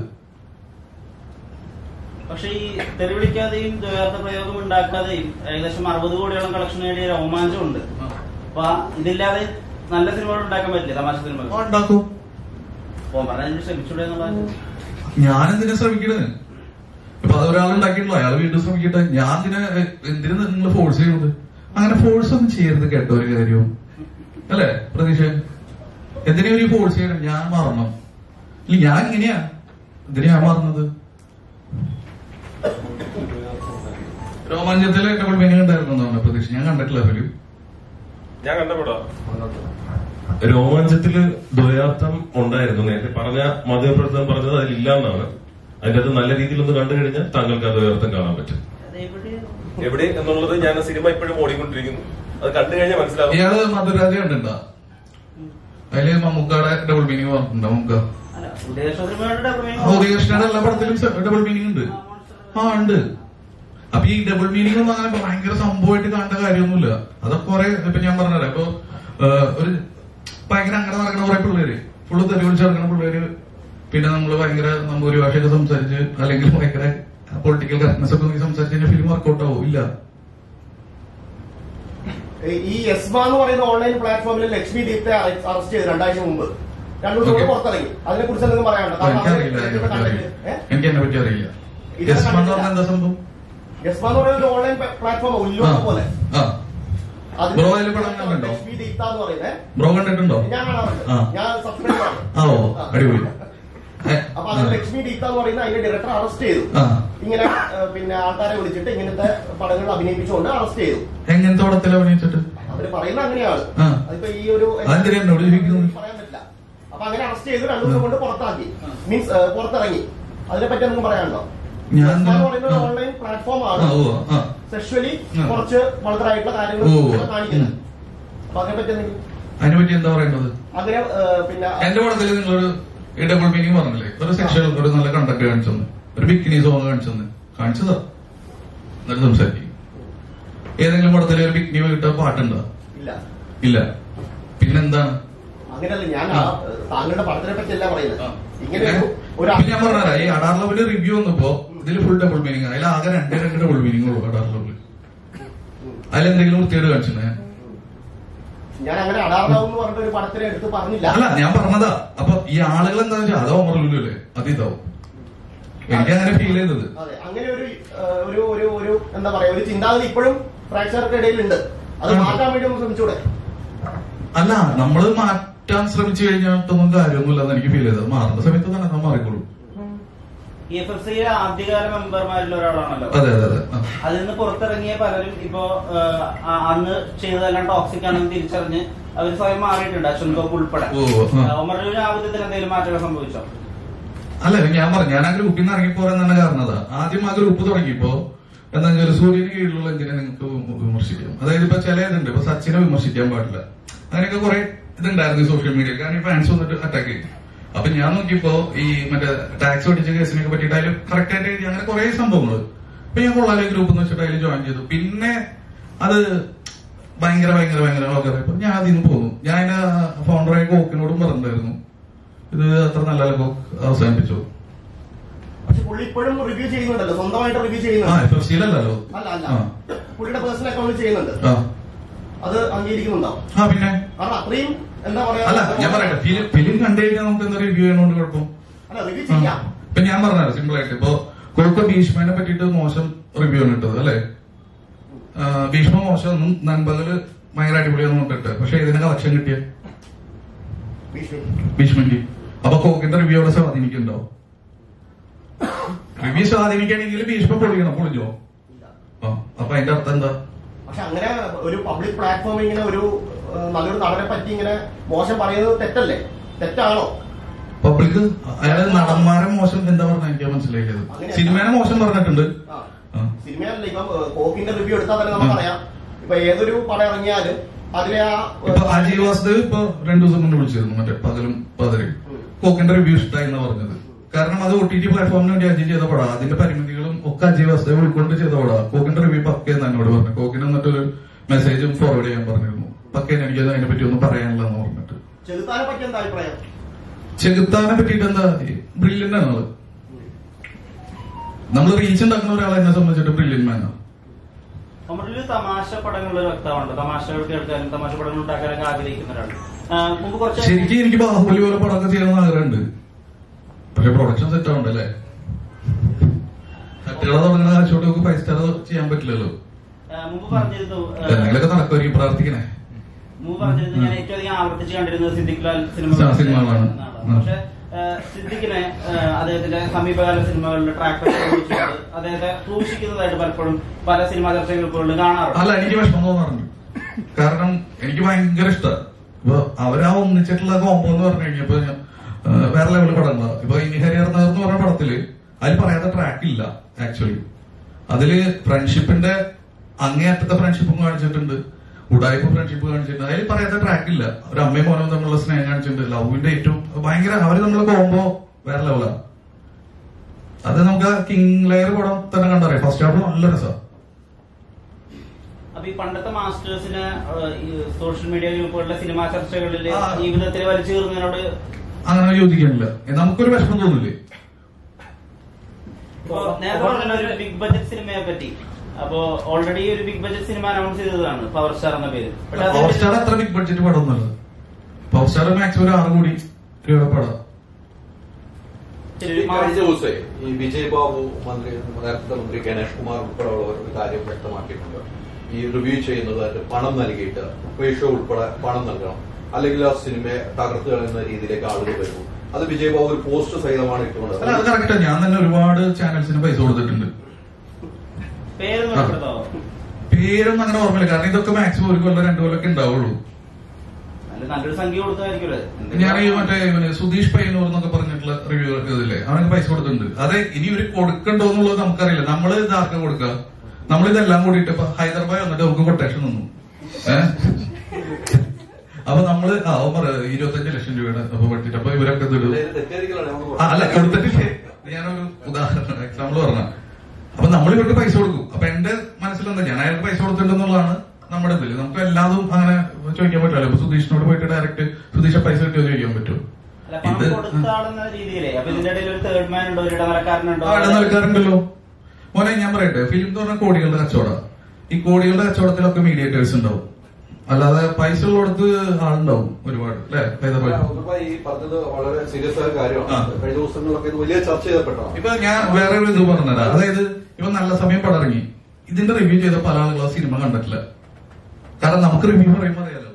പക്ഷെ ഈ തെറി വിളിക്കാതെയും ദ്വയാർത്ഥ പ്രയോഗം ഉണ്ടാക്കാതെയും ഏകദേശം അറുപത് കോടിയോളം കളക്ഷൻ നേടിയ രോമാഞ്ചമുണ്ട് അപ്പൊ ഇതില്ലാതെ നല്ല സിനിമകൾ ഉണ്ടാക്കാൻ പറ്റില്ല തമാശ സിനിമകൾ ഉണ്ടാക്കും അപ്പൊ പറഞ്ഞതിന് ശ്രമിച്ചൂടെ എന്നുള്ളതാണ് ഞാൻ എന്തിനാ ശ്രമിക്കണത് ഇപ്പൊ അതൊരാൾ ഉണ്ടാക്കിയിട്ടുള്ളൂ അയാൾ വീണ്ടും ശ്രമിക്കട്ടെ ഞാൻ ഇതിനെ എന്തിനു നിങ്ങൾ ഫോഴ്സ് ചെയ്യുന്നത് അങ്ങനെ ഫോഴ്സ് ഒന്നും ചെയ്യരുത് കേട്ടോ ഒരു കാര്യവും അല്ലേ പ്രതീക്ഷ എന്തിനാ ഒരു ഫോഴ്സ് ചെയ്യണം ഞാൻ മാറണം ഇല്ല ഞാൻ ഇങ്ങനെയാ എന്തിനാ ഞാൻ മാറുന്നത് രോമാഞ്ചത്തിലെ ഡബിൾ മീനിങ് ഉണ്ടായിരുന്നു എന്നാണ് പ്രതീക്ഷ ഞാൻ കണ്ടിട്ടില്ല ഫിലിം ഞാൻ കണ്ടപ്പെടാ രോമാഞ്ചത്തില് ദ്വയാർത്ഥം ഉണ്ടായിരുന്നു നേരത്തെ പറഞ്ഞ മാധ്യമപ്രവർത്തകൻ പറഞ്ഞത് അതിലില്ല എന്നാണ് അതിന്റെ അത് നല്ല രീതിയിൽ ഒന്ന് കണ്ടു കഴിഞ്ഞാൽ താങ്കൾക്ക് ആ ദ്വയാർത്ഥം കാണാൻ പറ്റും അതെവിടെ എവിടെ എന്നുള്ളത് ഞാൻ ആ സിനിമ ഇപ്പോഴും ഓടിക്കൊണ്ടിരിക്കുന്നു അത് കണ്ടു കഴിഞ്ഞാൽ മനസ്സിലാവും ഇയാള് മധുരാജ കണ്ടിട്ടുണ്ടോ അതില് മമ്മൂക്കാടെ ഡബിൾ മീനിങ് പറഞ്ഞിട്ടുണ്ടോ മമ്മൂക്ക അല്ല ഉദ്ദേശ സിനിമകളുടെ അഭിനയം- ഉദയകൃഷ്ണയുടെ എല്ലാ പടത്തിലും ഡബിൾ മീനിങ് ഉണ്ട് ആ ഉണ്ട് അപ്പൊ ഈ ഡബിൾ മീനിങ് ഒന്നും അങ്ങനെ ഭയങ്കര സംഭവമായിട്ട് കാണേണ്ട കാര്യമൊന്നുമില്ല അതൊക്കെ കുറെ ഇപ്പൊ ഞാൻ പറഞ്ഞത് ഇപ്പൊ ആ, ഒരു ഭയങ്കര അങ്ങനെ നടക്കുന്ന കുറെ പിള്ളേര് ഫുള്ള് തെറി വിളിച്ച് നടക്കുന്ന പിള്ളേര് പിന്നെ നമ്മൾ ഭയങ്കര നമ്പൂരി ഭാഷയൊക്കെ സംസാരിച്ച് അല്ലെങ്കിൽ ഭയങ്കര പൊളിറ്റിക്കൽ കറക്റ്റ്നെസ് ഒക്കെ നോക്കി സംസാരിച്ച് കഴിഞ്ഞാൽ ഫിലിം വർക്കൗട്ട് ആവും ഇല്ല ഈ എസ്മ എന്ന് പറയുന്ന ഓൺലൈൻ പ്ലാറ്റ്ഫോമിൽ ലക്ഷ്മി ദീപ്തെ അറസ്റ്റ് ചെയ്തു രണ്ടാഴ്ച മുമ്പ് രണ്ടു ദിവസം Okay. കൂടെ പുറത്തിറങ്ങി അതിനെ കുറിച്ച് എന്തെങ്കിലും പറയാനുണ്ടോ കാരണം എനിക്കറിയില്ല അവര് അതിനെ പറ്റി കണ്ടിട്ട് അറിയില്ല ഏ? എനിക്ക് അതിനെ പറ്റി അറിയില്ല ഇതിനെ യെസ് എന്ന് കണ്ടിട്ടില്ല. പറഞ്ഞാൽ എന്താ സംഭവം എസ്മ എന്ന് പറയുന്ന ഒരു ഓൺലൈൻ പ്ലാറ്റ്ഫോം ആ ഉല്ലോകം പോലെ ആ അതിൽ ബ്രോ അതിൽ പടം കണ്ടോ ലക്ഷ്മി ദീപ്ത എന്ന് പറയുന്നത് ബ്രോ കണ്ടിട്ടുണ്ടോ ഞാൻ കാണാറുണ്ട് ആ. ഞാൻ സബ്സ്ക്രൈബ് ആണ് ആ ഓ അടിപൊളി ഏ, അപ്പൊ അതിൽ ആ. ലക്ഷ്മി ദീപ്ത എന്ന് പറയുന്ന അതിന്റെ ഡയറക്ടർ അറസ്റ്റ് ചെയ്തു ആ ഇങ്ങനെ ഏ, പിന്നെ ആൾക്കാരെ വിളിച്ചിട്ട് ഇങ്ങനത്തെ പടങ്ങൾ അഭിനയിപ്പിച്ചുകൊണ്ട് അറസ്റ്റ് ചെയ്തു എങ്ങനത്തെ പടത്തിൽ അഭിനയിച്ചിട്ട് അത് അവര് പറയുന്നത് അങ്ങനെയാണ് ആ. അതിപ്പോ ഈ ഒരു അതെന്തിനാ എന്നോട് ചോദിക്കുന്നത്? പറയാൻ പറ്റില്ല അപ്പൊ അങ്ങനെ അറസ്റ്റ് ചെയ്ത് രണ്ടു ദിവസം കൊണ്ട് പുറത്താക്കി മീൻസ് പുറത്തിറങ്ങി അതിനെപ്പറ്റി നമുക്ക് പറയാനുണ്ടോ ഞാൻ എന്ന് പറയുന്നത് ആ. ഓൺലൈൻ പ്ലാറ്റ്ഫോം ആ ആണ് ഓ ആ സെക്ഷുവലി ആ. കുറച്ച് വളർത്തരായിട്ടുള്ള കാര്യങ്ങൾ ഓ, ഇവിടെ കാണിക്കുന്നത് ഉം. അപ്പൊ അതിനെപ്പറ്റി എന്തെങ്കിലും അതിനെപ്പറ്റി എന്താ പറയുന്നത് അങ്ങനെ ഏഹ്, പിന്നെ എന്റെ പടത്തിൽ നിങ്ങളൊരു ഈ ഡബിൾ മീനിങ് പറഞ്ഞില്ലേ ഒരു സെക്ഷൽ ഒരു നല്ല കണ്ടന്റ് കാണിച്ചെന്ന് ഒരു ബിക്കിനി സോങ് കാണിച്ചെന്ന് കാണിച്ചതാ എന്നിട്ട് സംസാരിക്കും ഏതെങ്കിലും പടത്തിൽ ഒരു ബിക്കിനി കിട്ട പാട്ടുണ്ടോ ഇല്ല ഇല്ല പിന്നെന്താണ് അങ്ങനെയല്ല ഞാൻ ആ, താങ്കളുടെ പടത്തിനെ പറ്റിയല്ല പറയുന്നത് ഇങ്ങനെ ഏ? ഒരു- ഒരു പിന്നെ ഞാൻ പറഞ്ഞ ഈ അഡാർ ലെവല് റിവ്യൂ വന്നപ്പോ ഇതിൽ ഫുൾ ഡബിൾ മീനിങ് അതിൽ ആകെ രണ്ടേ രണ്ട് ഡബിൾ മീനിങ് ഉള്ളൂ അഡാർ ലെവല് അതിലെന്തെങ്കിലും വൃത്തിയോട് കാണിച്ചിട്ടുണ്ടോ ഞാൻ ഞാൻ അങ്ങനെ അടാറാവും എന്ന് പറഞ്ഞിട്ട് ഒരു പടത്തിനെ എടുത്ത് പറഞ്ഞില്ല അല്ല ഞാൻ പറഞ്ഞതാ അപ്പൊ ഈ ആളുകൾ എന്താന്ന് വെച്ചാൽ അതോ അമർലു അല്ലേ അത് ഇതാവും എനിക്ക് അങ്ങനെ ഫീൽ ചെയ്തത് അതെ അങ്ങനെ ഒരു ഏഹ്, ഒരു ഒരു ഒരു എന്താ പറയാ ഒരു ചിന്താഗതി ഇപ്പോഴും പ്രേക്ഷകർക്ക് ഇടയിലുണ്ട് അത് ഉണ്ട്. മാറ്റാൻ വേണ്ടി ഒന്ന് ശ്രമിച്ചൂടെ അല്ല നമ്മള് മാറ്റാൻ ശ്രമിച്ചു കഴിഞ്ഞിട്ടൊന്നും കാര്യമൊന്നുമില്ലെന്ന് എനിക്ക് ഫീൽ ചെയ്തത് മാറുന്ന സമയത്ത് തന്നെ നമ്മൾ മാറിക്കോളൂ ഇ എഫ് എഫ് സിയിലെ ആദ്യകാല മെമ്പർമാരിൽ ഒരാളാണല്ലോ അതെ അതെ അതെ ആ. അതിൽ നിന്ന് പുറത്തിറങ്ങിയ പലരും ഇപ്പോ ഏഹ്, ആ- അന്ന് ചെയ്തതെല്ലാം ടോക്സിക് ആണെന്ന് തിരിച്ചറിഞ്ഞ് അവർ സ്വയം മാറിയിട്ടുണ്ട് അശ്വൻ ഗോപ് ഉൾപ്പെടെ ഓ, ആ. ഒമറിന്റെ ആവശ്യത്തിൽ എന്തെങ്കിലും മാറ്റങ്ങൾ സംഭവിച്ചോ അല്ല ഞാൻ പറഞ്ഞു ഞാൻ ആ ഗ്രൂപ്പിൽ നിന്ന് ഇറങ്ങിപ്പോരാൻ തന്നെ കാരണം അതാ ആദ്യം ആ ഗ്രൂപ്പ് തുടങ്ങിയപ്പോ എന്താ വെച്ചാൽ സൂര്യന് കീഴിലുള്ള എന്തിനെ നിങ്ങൾക്ക് വിമർശിക്കാം അതായത് ഇപ്പൊ ചില ഇതുണ്ട് ഇപ്പൊ സച്ചിനെ വിമർശിക്കാൻ പാടില്ല അങ്ങനെയൊക്കെ കുറെ ഇതുണ്ടായിരുന്നു സോഷ്യൽ മീഡിയ കാരണം ഈ ഫാൻസ് വന്നിട്ട് അറ്റാക്ക് ചെയ്യും അപ്പൊ ഞാൻ നോക്കിയപ്പോ ഈ മറ്റേ ടാക്സ് ഒടിച്ച കേസിനൊക്കെ പറ്റിയിട്ട് അതിൽ കറക്റ്റ് ആയിട്ട് എഴുതി അങ്ങനെ കുറെ സംഭവങ്ങൾ അപ്പൊ ഞാൻ കൊള്ളാലെ ഗ്രൂപ്പ് എന്ന് വെച്ചിട്ട് അതിൽ ജോയിൻ ചെയ്തു പിന്നെ അത് ഭയങ്കര ഭയങ്കര ഭയങ്കര വളരെയപ്പോ ഞാൻ അതിൽ നിന്ന് പോന്നു ഞാൻ ഫൗണ്ടറായ കോക്കിനോടും പറഞ്ഞിട്ടുണ്ടായിരുന്നു ഇത് അത്ര നല്ല കോക്ക് അവസാനിപ്പിച്ചു പക്ഷെ പുള്ളി ഇപ്പോഴും റിവ്യൂ ചെയ്യുന്നുണ്ടല്ലോ സ്വന്തമായിട്ട് റിവ്യൂ ആ ചെയ്യുന്നുണ്ട് എഫ് എഫ് സിയിലല്ലോ അല്ല അല്ല ആ. പുള്ളിയുടെ പേഴ്സണൽ അക്കൗണ്ട് ചെയ്യുന്നുണ്ട് ആ അത് അംഗീകരിക്കുന്നുണ്ടാവും ആ പിന്നെ കാരണം അത്രയും എന്താ പറയാ അല്ല ഞാൻ പറയട്ടെ ഫിലിം ഫിലിം കണ്ടു കഴിഞ്ഞാൽ നമുക്ക് എന്താ റിവ്യൂ ചെയ്യണോണ്ട് കുഴപ്പം അല്ല റിവ്യൂ ആ. ചെയ്യാം ഇപ്പൊ ഞാൻ പറഞ്ഞത് സിമ്പിൾ ആയിട്ട് ഇപ്പൊ കോഴിക്കോട് ഭീഷ്മനെ പറ്റിയിട്ട് മോശം റിവ്യൂ ആണ് ഇട്ടത് അല്ലെ ആ, ഭീഷ്മ മോശം ഒന്നും നൻപകല് ഭയങ്കര അടിപൊളിയൊന്നും കൊണ്ടിട്ട് പക്ഷെ ഇതിന് കളക്ഷൻ കിട്ടിയ ഭീഷണി ഭീഷ്മയ്ക്ക് അപ്പൊ കോക്കിന്റെ റിവ്യൂ അവിടെ സ്വാധീനിക്കുന്നുണ്ടോ റിവ്യൂ സ്വാധീനിക്കുകയാണെങ്കിൽ ഭീഷ്മ പൊളിയണം പൊളിഞ്ഞോ ഇല്ല ആ അപ്പൊ അതിന്റെ അർത്ഥം എന്താ പക്ഷെ അങ്ങനെ ഒരു പബ്ലിക് പ്ലാറ്റ്ഫോമിൽ ഇങ്ങനെ ഒരു ഏഹ്, നല്ലൊരു നടനെ പറ്റി ഇങ്ങനെ മോശം പറയുന്നത് തെറ്റല്ലേ തെറ്റാണോ പബ്ലിക് അയാള് നടന്മാരെ മോശം എന്താ പറഞ്ഞ എനിക്ക് മനസ്സിലാക്കിയത് അങ്ങനെ- സിനിമേനെ മോശം പറഞ്ഞിട്ടുണ്ട് ആ ആ. സിനിമയല്ല ഇപ്പം ഏഹ്, കോക്കിന്റെ റിവ്യൂ എടുത്താൽ തന്നെ നമുക്കറിയാം ഇപ്പൊ ഏതൊരു പടം ഇറങ്ങിയാലും അതിലെ ആ ഇപ്പൊ അജയ് വാസുദേവ് ഇപ്പൊ രണ്ടു ദിവസം മുന്നേ വിളിച്ചിരുന്നു മറ്റേ പകലും പകലും കോക്കിന്റെ റിവ്യൂ ഇഷ്ടമായി എന്ന് പറഞ്ഞത് കാരണം അത് ഒ ടി ടി പ്ലാറ്റ്ഫോമിന് വേണ്ടി അജയ് ചെയ്ത പടാ അതിന്റെ പരിമിതികളും ഒക്കെ അജയ് വാസുദേവ് ഉൾക്കൊണ്ട് ചെയ്ത പടാ കോക്കിന്റെ റിവ്യൂ പക്കയെന്ന് എന്നോട് പറഞ്ഞു കോക്കിന് എന്നിട്ടൊരു മെസ്സേജും ഫോർവേഡ് ചെയ്യാൻ പറഞ്ഞിരുന്നു പക്കേന്ന് എനിക്ക് അതിനെ പറ്റി ഒന്നും പറയാനില്ലെന്ന് പറഞ്ഞിട്ട് ചെലുത്താനെ പറ്റി എന്താ അഭിപ്രായം ചെകുത്താനെ പറ്റിയിട്ട് എന്താ ബ്രില്യന്റ് ആണ് ആള് നമ്മൾ റീച്ച് ഉണ്ടാക്കുന്ന ഒരാളെ എന്നെ സംബന്ധിച്ചിട്ട് ബ്രില്യൻ മാനാണ് ഒമറിൽ തമാശ പടങ്ങളുടെ വ്യക്തമുണ്ട് തമാശകൾ കേൾക്കാനും തമാശ പടങ്ങൾ ഉണ്ടാക്കാനൊക്കെ ആഗ്രഹിക്കുന്ന ഒരാൾ ആ, മുമ്പ് കുറച്ച് ശരിക്കും എനിക്ക് ബാഹുബലി പോലെ പടമൊക്കെ ചെയ്യണമെന്ന് ആഗ്രഹമുണ്ട് പക്ഷെ പ്രൊഡക്ഷൻ സെറ്റ് ആവണ്ടല്ലേ തട്ടുകളെ തുടങ്ങുന്ന കാശോട്ട് നമുക്ക് ഫൈവ് സ്റ്റാർ ചെയ്യാൻ പറ്റില്ലല്ലോ ആ, മുമ്പ് പറഞ്ഞിരുന്നു ആ, എന്തെങ്കിലുമൊക്കെ നടക്കുമായിരിക്കും പ്രാർത്ഥിക്കണേ മുമ്പ് പറഞ്ഞിരുന്നു ഞാൻ ഏറ്റവും അധികം ആവർത്തിച്ച് കണ്ടിരുന്നത് സിദ്ദിഖ് ലാൽ ആ, സിനിമ സിനിമകളാണ്. ഉം. പക്ഷെ സിദ്ദിഖിനെ ആ, അദ്ദേഹത്തിന്റെ സമീപകാല സിനിമകളുടെ ട്രാക്ക് അദ്ദേഹത്തെ ക്രൂശിക്കുന്നതായിട്ട് പലപ്പോഴും പല സിനിമാ ചർച്ചകൾക്കുള്ളിൽ കാണാറുണ്ട് അല്ല എനിക്ക് വിഷമം തോന്നാറുണ്ട് കാരണം എനിക്ക് ഭയങ്കര ഇഷ്ടമാണ് ഇപ്പൊ അവരാ ഒന്നിച്ചിട്ടുള്ള കോമ്പോ എന്ന് പറഞ്ഞു കഴിഞ്ഞപ്പോ ഞാൻ, ആ, വേറെ ലെവലിൽ പടങ്ങളാ ഇപ്പൊ ഇനി ഹരിയർ നഗർ എന്ന് പറഞ്ഞ പടത്തില് അതിൽ പറയാത്ത ട്രാക്ക് ഇല്ല ആക്ച്വലി അതില് ഫ്രണ്ട്ഷിപ്പിന്റെ അങ്ങേയറ്റത്തെ ഫ്രണ്ട്ഷിപ്പും കാണിച്ചിട്ടുണ്ട് ഉടായ്പ ഫ്രണ്ട്ഷിപ്പ് കാണിച്ചിട്ടുണ്ട് അതിൽ പറയാത്ത ട്രാക്ക് ഇല്ല ഒരു അമ്മയും മോനും തമ്മിലുള്ള സ്നേഹം കാണിച്ചിട്ടുണ്ട് ലവിന്റെ ഏറ്റവും ഭയങ്കര അവര് തമ്മിലുള്ള കോമ്പോ വേറെ ലെവലാ അത് നമുക്ക് കിങ് ലെയർ പടം തന്നെ കണ്ടറിയാം ഫസ്റ്റ് ഹാഫ് നല്ല രസമാണ് അപ്പൊ ഈ പണ്ടത്തെ മാസ്റ്റേഴ്സിന് സോഷ്യൽ മീഡിയ ഗ്രൂപ്പുകളിലെ സിനിമാ ചർച്ചകളിൽ ആ. ഈ വിധത്തിൽ വലിച്ചു കീറുന്നതിനോട് അങ്ങനെ യോജിക്കാനില്ല ഏ, നമുക്കൊരു വിഷമം തോന്നില്ലേ ഇപ്പൊ നേരത്തെ പറഞ്ഞ ഒരു ബിഗ് ബഡ്ജറ്റ് സിനിമയെ പറ്റി അപ്പോ ഓൾറെഡി ഒരു ബിഗ് ബഡ്ജറ്റ് സിനിമ അനൗൺസ് ചെയ്തതാണ് പവർ സ്റ്റാർ എന്ന പേര് പക്ഷെ അത് പവർ സ്റ്റാർ അത്ര ബിഗ് ബഡ്ജറ്റ് പടം ഒന്നുമല്ല പവർ സ്റ്റാർ മാക്സിമം ഒരു ആറ് കോടി രൂപയുടെ പടം ശരി, ഈ ഒരു കഴിഞ്ഞ മാസം- ദിവസമേ ഈ വിജയ് ബാബു മന്ത്രി നേരത്തെ മന്ത്രി ഗണേഷ് കുമാർ ഉൾപ്പെടെയുള്ളവർ ഒരു കാര്യം വ്യക്തമാക്കിയിട്ടുണ്ട് ഈ റിവ്യൂ ചെയ്യുന്നതായിട്ട് പണം നൽകിയിട്ട് പേഷോ ഉൾപ്പെടെ പണം നൽകണം അല്ലെങ്കിൽ ആ സിനിമയെ തകർത്ത് കളയുന്ന രീതിയിലേക്ക് ആളുകൾ വരുന്നു അത് വിജയ് ബാബു ഒരു പോസ്റ്റ് സഹിതമാണ് അല്ല അത് ഇട്ടുകൊണ്ട് കറക്റ്റാ ഞാൻ തന്നെ ഒരുപാട് ചാനൽസിന് പൈസ കൊടുത്തിട്ടുണ്ട് പേര് വെളിപ്പെടുത്താവോ പേരൊന്നും അങ്ങനെ ഓർമ്മയില്ല കാരണം ഇതൊക്കെ മാക്സിമം ഒരു കൊല്ലം രണ്ടു കൊല്ലമൊക്കെ ഉണ്ടാവുള്ളൂ നല്ല നല്ലൊരു സംഖ്യ കൊടുത്തായിരിക്കുമല്ലോ ഞാൻ ഈ മറ്റേ ഇവന് സുധീഷ് പയ്യന്നൂർ എന്നൊക്കെ പറഞ്ഞിട്ടുള്ള റിവ്യൂ ഇതില്ലേ അവനൊക്കെ പൈസ കൊടുത്തിട്ടുണ്ട് അതെ ഇനി ഇവര് കൊടുക്കണ്ടോ എന്നുള്ളത് നമുക്കറിയില്ല നമ്മള് ഇത് ആർക്കാ കൊടുക്കുക നമ്മളിതെല്ലാം കൂടിയിട്ട് ഇപ്പൊ ഹൈദരാബാദ് വന്നിട്ട് നമുക്ക് കൊട്ടേഷൻ തന്നു ഏഹ് അപ്പൊ നമ്മള് ആ അവൻ പറ ഇരുപത്തഞ്ച് ലക്ഷം രൂപയുടെ അപ്പൊ വെട്ടിട്ട് അപ്പൊ ഇവരൊക്കെ ഇത് ഇടും തെറ്റിദ്ധരിക്കലാണ് നമ്മൾ ആ, അല്ല കൊടുത്തിട്ടില്ലേ ഞാനൊരു ഉദാഹരണം എക്സാമ്പിൾ പറഞ്ഞ അപ്പൊ നമ്മൾ ഇവർക്ക് പൈസ കൊടുക്കും അപ്പൊ എന്റെ മനസ്സിലെന്താ ഞാൻ അയാൾക്ക് പൈസ കൊടുത്തിട്ടുണ്ടെന്നുള്ളതാണ് നമ്മുടെ ഇതില് നമുക്ക് എല്ലാതും അങ്ങനെ ചോദിക്കാൻ പറ്റില്ല ഇപ്പൊ സുധീഷിനോട് പോയിട്ട് ഡയറക്റ്റ് സുധീഷ പൈസ കിട്ടിയോ എന്ന് ചോദിക്കാൻ പറ്റും അല്ല പണം ഇത് കൊടുത്താണെന്ന രീതിയിലേ അപ്പൊ ഇതിന്റെ ഇടയിൽ ഒരു തേർഡ് മാൻ ഉണ്ടോ ഒരു ഇടവരക്കാരനുണ്ടോ ആ ഇടം നൽകാറുണ്ടല്ലോ മോനെ ഞാൻ പറയട്ടെ ഫിലിം എന്ന് പറഞ്ഞാൽ കോടികളുടെ കച്ചവടം ഈ കോടികളുടെ കച്ചവടത്തിലൊക്കെ മീഡിയേറ്റേഴ്സ് ഉണ്ടാവും അല്ലാതെ പൈസ ഉള്ളിടത്ത് ആളുണ്ടാവും ഒരുപാട് അല്ലെ ഹൈദരാബാദ് ഇപ്പൊ ഈ പറഞ്ഞത് വളരെ സീരിയസ് ആയ ആ. കാര്യമാണ് കഴിഞ്ഞ ദിവസങ്ങളിലൊക്കെ ഇത് വലിയ ചർച്ച ചെയ്യപ്പെട്ടതാണ് ഇപ്പൊ ഞാൻ വേറെ ഒരു ഇത് പറഞ്ഞുതരാം അതായത് ഇപ്പൊ നല്ല സമയം പടം ഇറങ്ങി ഇതിന്റെ റിവ്യൂ ചെയ്ത പല ആളുകളും ആ സിനിമ കണ്ടിട്ടില്ല കാരണം നമുക്ക് റിവ്യൂ പറയുമ്പോൾ അറിയാലോ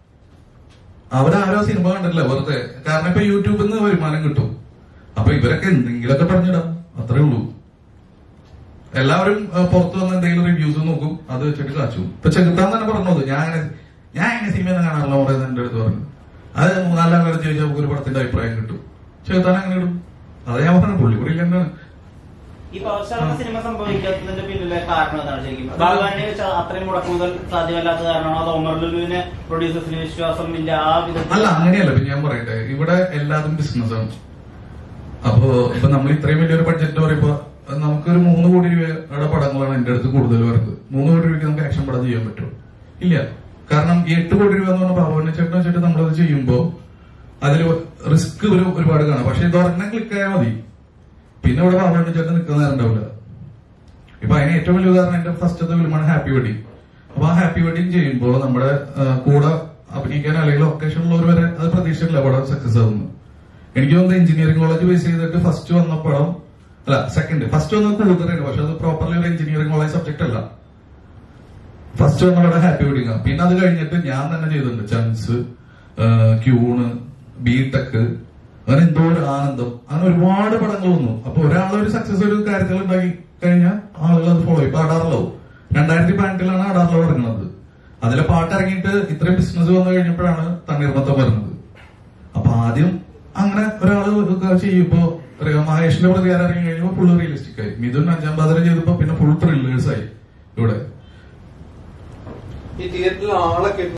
അവരാരോ സിനിമ കണ്ടിട്ടില്ല വെറുതെ കാരണം ഇപ്പൊ യൂട്യൂബിൽ നിന്ന് വരുമാനം കിട്ടും അപ്പൊ ഇവരൊക്കെ എന്തെങ്കിലുമൊക്കെ പറഞ്ഞിടാം അത്രേ ഉള്ളൂ എല്ലാവരും ആ, പുറത്ത് വന്ന് എന്തെങ്കിലും റിവ്യൂസ് നോക്കും അത് വെച്ചിട്ട് കാച്ചു ഇപ്പൊ ചെകുത്താൻ തന്നെ പറഞ്ഞത് ഞാൻ അങ്ങനെ ഞാൻ ഇങ്ങനെ സിനിമ കാണാനുള്ള പറയുന്നത് എന്റെ അടുത്ത് പറഞ്ഞു അത് മൂന്നാലാം കാലം ചോദിച്ചാൽ നമുക്ക് ഒരു പടത്തിന്റെ അഭിപ്രായം കിട്ടും ചെകുത്താൻ അങ്ങനെ ഇടും അത് ഞാൻ പറഞ്ഞു പുള്ളി കൂടി ഇല്ലെന്നാണ് ഈ പവർസ്റ്റാറിന്റെ സിനിമ സംഭവിക്കാത്തതിന്റെ പിന്നിലെ കാരണം എന്താണ് ശരിക്കും ഭഗവാനെ വെച്ച് അത്രയും മുടക്കുമുതൽ സാധ്യമല്ലാത്ത കാരണമാണോ അതോ ഒമർ ലുലുവിന് പ്രൊഡ്യൂസേഴ്സിന് വിശ്വാസം ഇല്ല ആ വിധത്തിൽ അല്ല അങ്ങനെയല്ല പിന്നെ ഞാൻ പറയട്ടെ ഇവിടെ എല്ലാതും ബിസിനസ്സാണ് അപ്പോ ഇപ്പൊ നമ്മൾ ഇത്രയും വലിയൊരു ബഡ്ജറ്റ് പറയുമ്പോ നമുക്കൊരു മൂന്ന് കോടി രൂപയുടെ പടങ്ങളാണ് എന്റെ അടുത്ത് കൂടുതൽ വരുന്നത് മൂന്ന് കോടി രൂപയ്ക്ക് നമുക്ക് ആക്ഷൻ പടം ചെയ്യാൻ പറ്റുമോ ഇല്ല കാരണം ഈ എട്ട് കോടി രൂപ എന്ന് പറഞ്ഞ ഭാവന ചേട്ടൻ വെച്ചിട്ട് നമ്മളത് ചെയ്യുമ്പോ അതിൽ റിസ്ക് ഒരു ഒരുപാട് കാണാം പക്ഷെ ഇത് ഒരെണ്ണം ക്ലിക്ക് ആയാൽ മതി പിന്നെ ഇവിടെ ഭാവന ചേട്ടൻ നിൽക്കുന്ന നേരം ഉണ്ടാവില്ല ഇപ്പൊ അതിന് ഏറ്റവും വലിയ ഉദാഹരണം എന്റെ ഫസ്റ്റത്തെ ഫിലിമാണ് ഹാപ്പി വെഡിങ് അപ്പൊ ആ ഹാപ്പി വെഡിങ് ചെയ്യുമ്പോൾ നമ്മുടെ ആ, കൂടെ അഭിനയിക്കാൻ അല്ലെങ്കിൽ ലൊക്കേഷനിലുള്ളവർ വരെ അത് പ്രതീക്ഷിച്ചില്ല പടം സക്സസ് ആവുന്നു എനിക്ക് തോന്നുന്നത് എഞ്ചിനീയറിംഗ് കോളേജ് ബേസ് ചെയ്തിട്ട് ഫസ്റ്റ് വന്ന പടം അല്ല സെക്കൻഡ് ഫസ്റ്റ് വന്നത് കൂടുതലാണ് പക്ഷെ അത് പ്രോപ്പർലി ഒരു എഞ്ചിനീയറിംഗ് കോളേജ് സബ്ജക്ട് അല്ല ഫസ്റ്റ് വന്ന പടം ഹാപ്പി വെഡിങ് ആണ് പിന്നെ അത് കഴിഞ്ഞിട്ട് ഞാൻ തന്നെ ചെയ്തിട്ടുണ്ട് ചൻസ് ക്യൂണ് ബിടെക് അങ്ങനെ എന്തോ ഒരു ആനന്ദം അങ്ങനെ ഒരുപാട് പടങ്ങൾ വന്നു അപ്പൊ ഒരാൾ ഒരു സക്സസ് ഒരു കാര്യത്തിൽ ഉണ്ടാക്കി കഴിഞ്ഞാൽ ആളുകൾ അത് ഫോളോ ഇപ്പൊ അടാർലോ രണ്ടായിരത്തി പതിനെട്ടിലാണ് അടാർലോ ഇറങ്ങുന്നത് അതിലെ പാട്ട് ഇറങ്ങിയിട്ട് ഇത്രയും ബിസിനസ് വന്നു കഴിഞ്ഞപ്പോഴാണ് തണ്ണീർമത്തം വരുന്നത് അപ്പൊ ആദ്യം അങ്ങനെ ഒരാള് ഒക്കെ ചെയ്യുമ്പോ അറിയാം മഹേഷിന്റെ പ്രതികാരം ഇറങ്ങി കഴിയുമ്പോൾ ഫുള്ള് റിയലിസ്റ്റിക് ആയി മിഥുൻ അഞ്ചാം പാതിര ചെയ്തപ്പോ പിന്നെ ഫുൾ ത്രില്ലേഴ്സ് ആയി ഇവിടെ ഈ തിയേറ്ററിൽ ആളെ കെട്ടി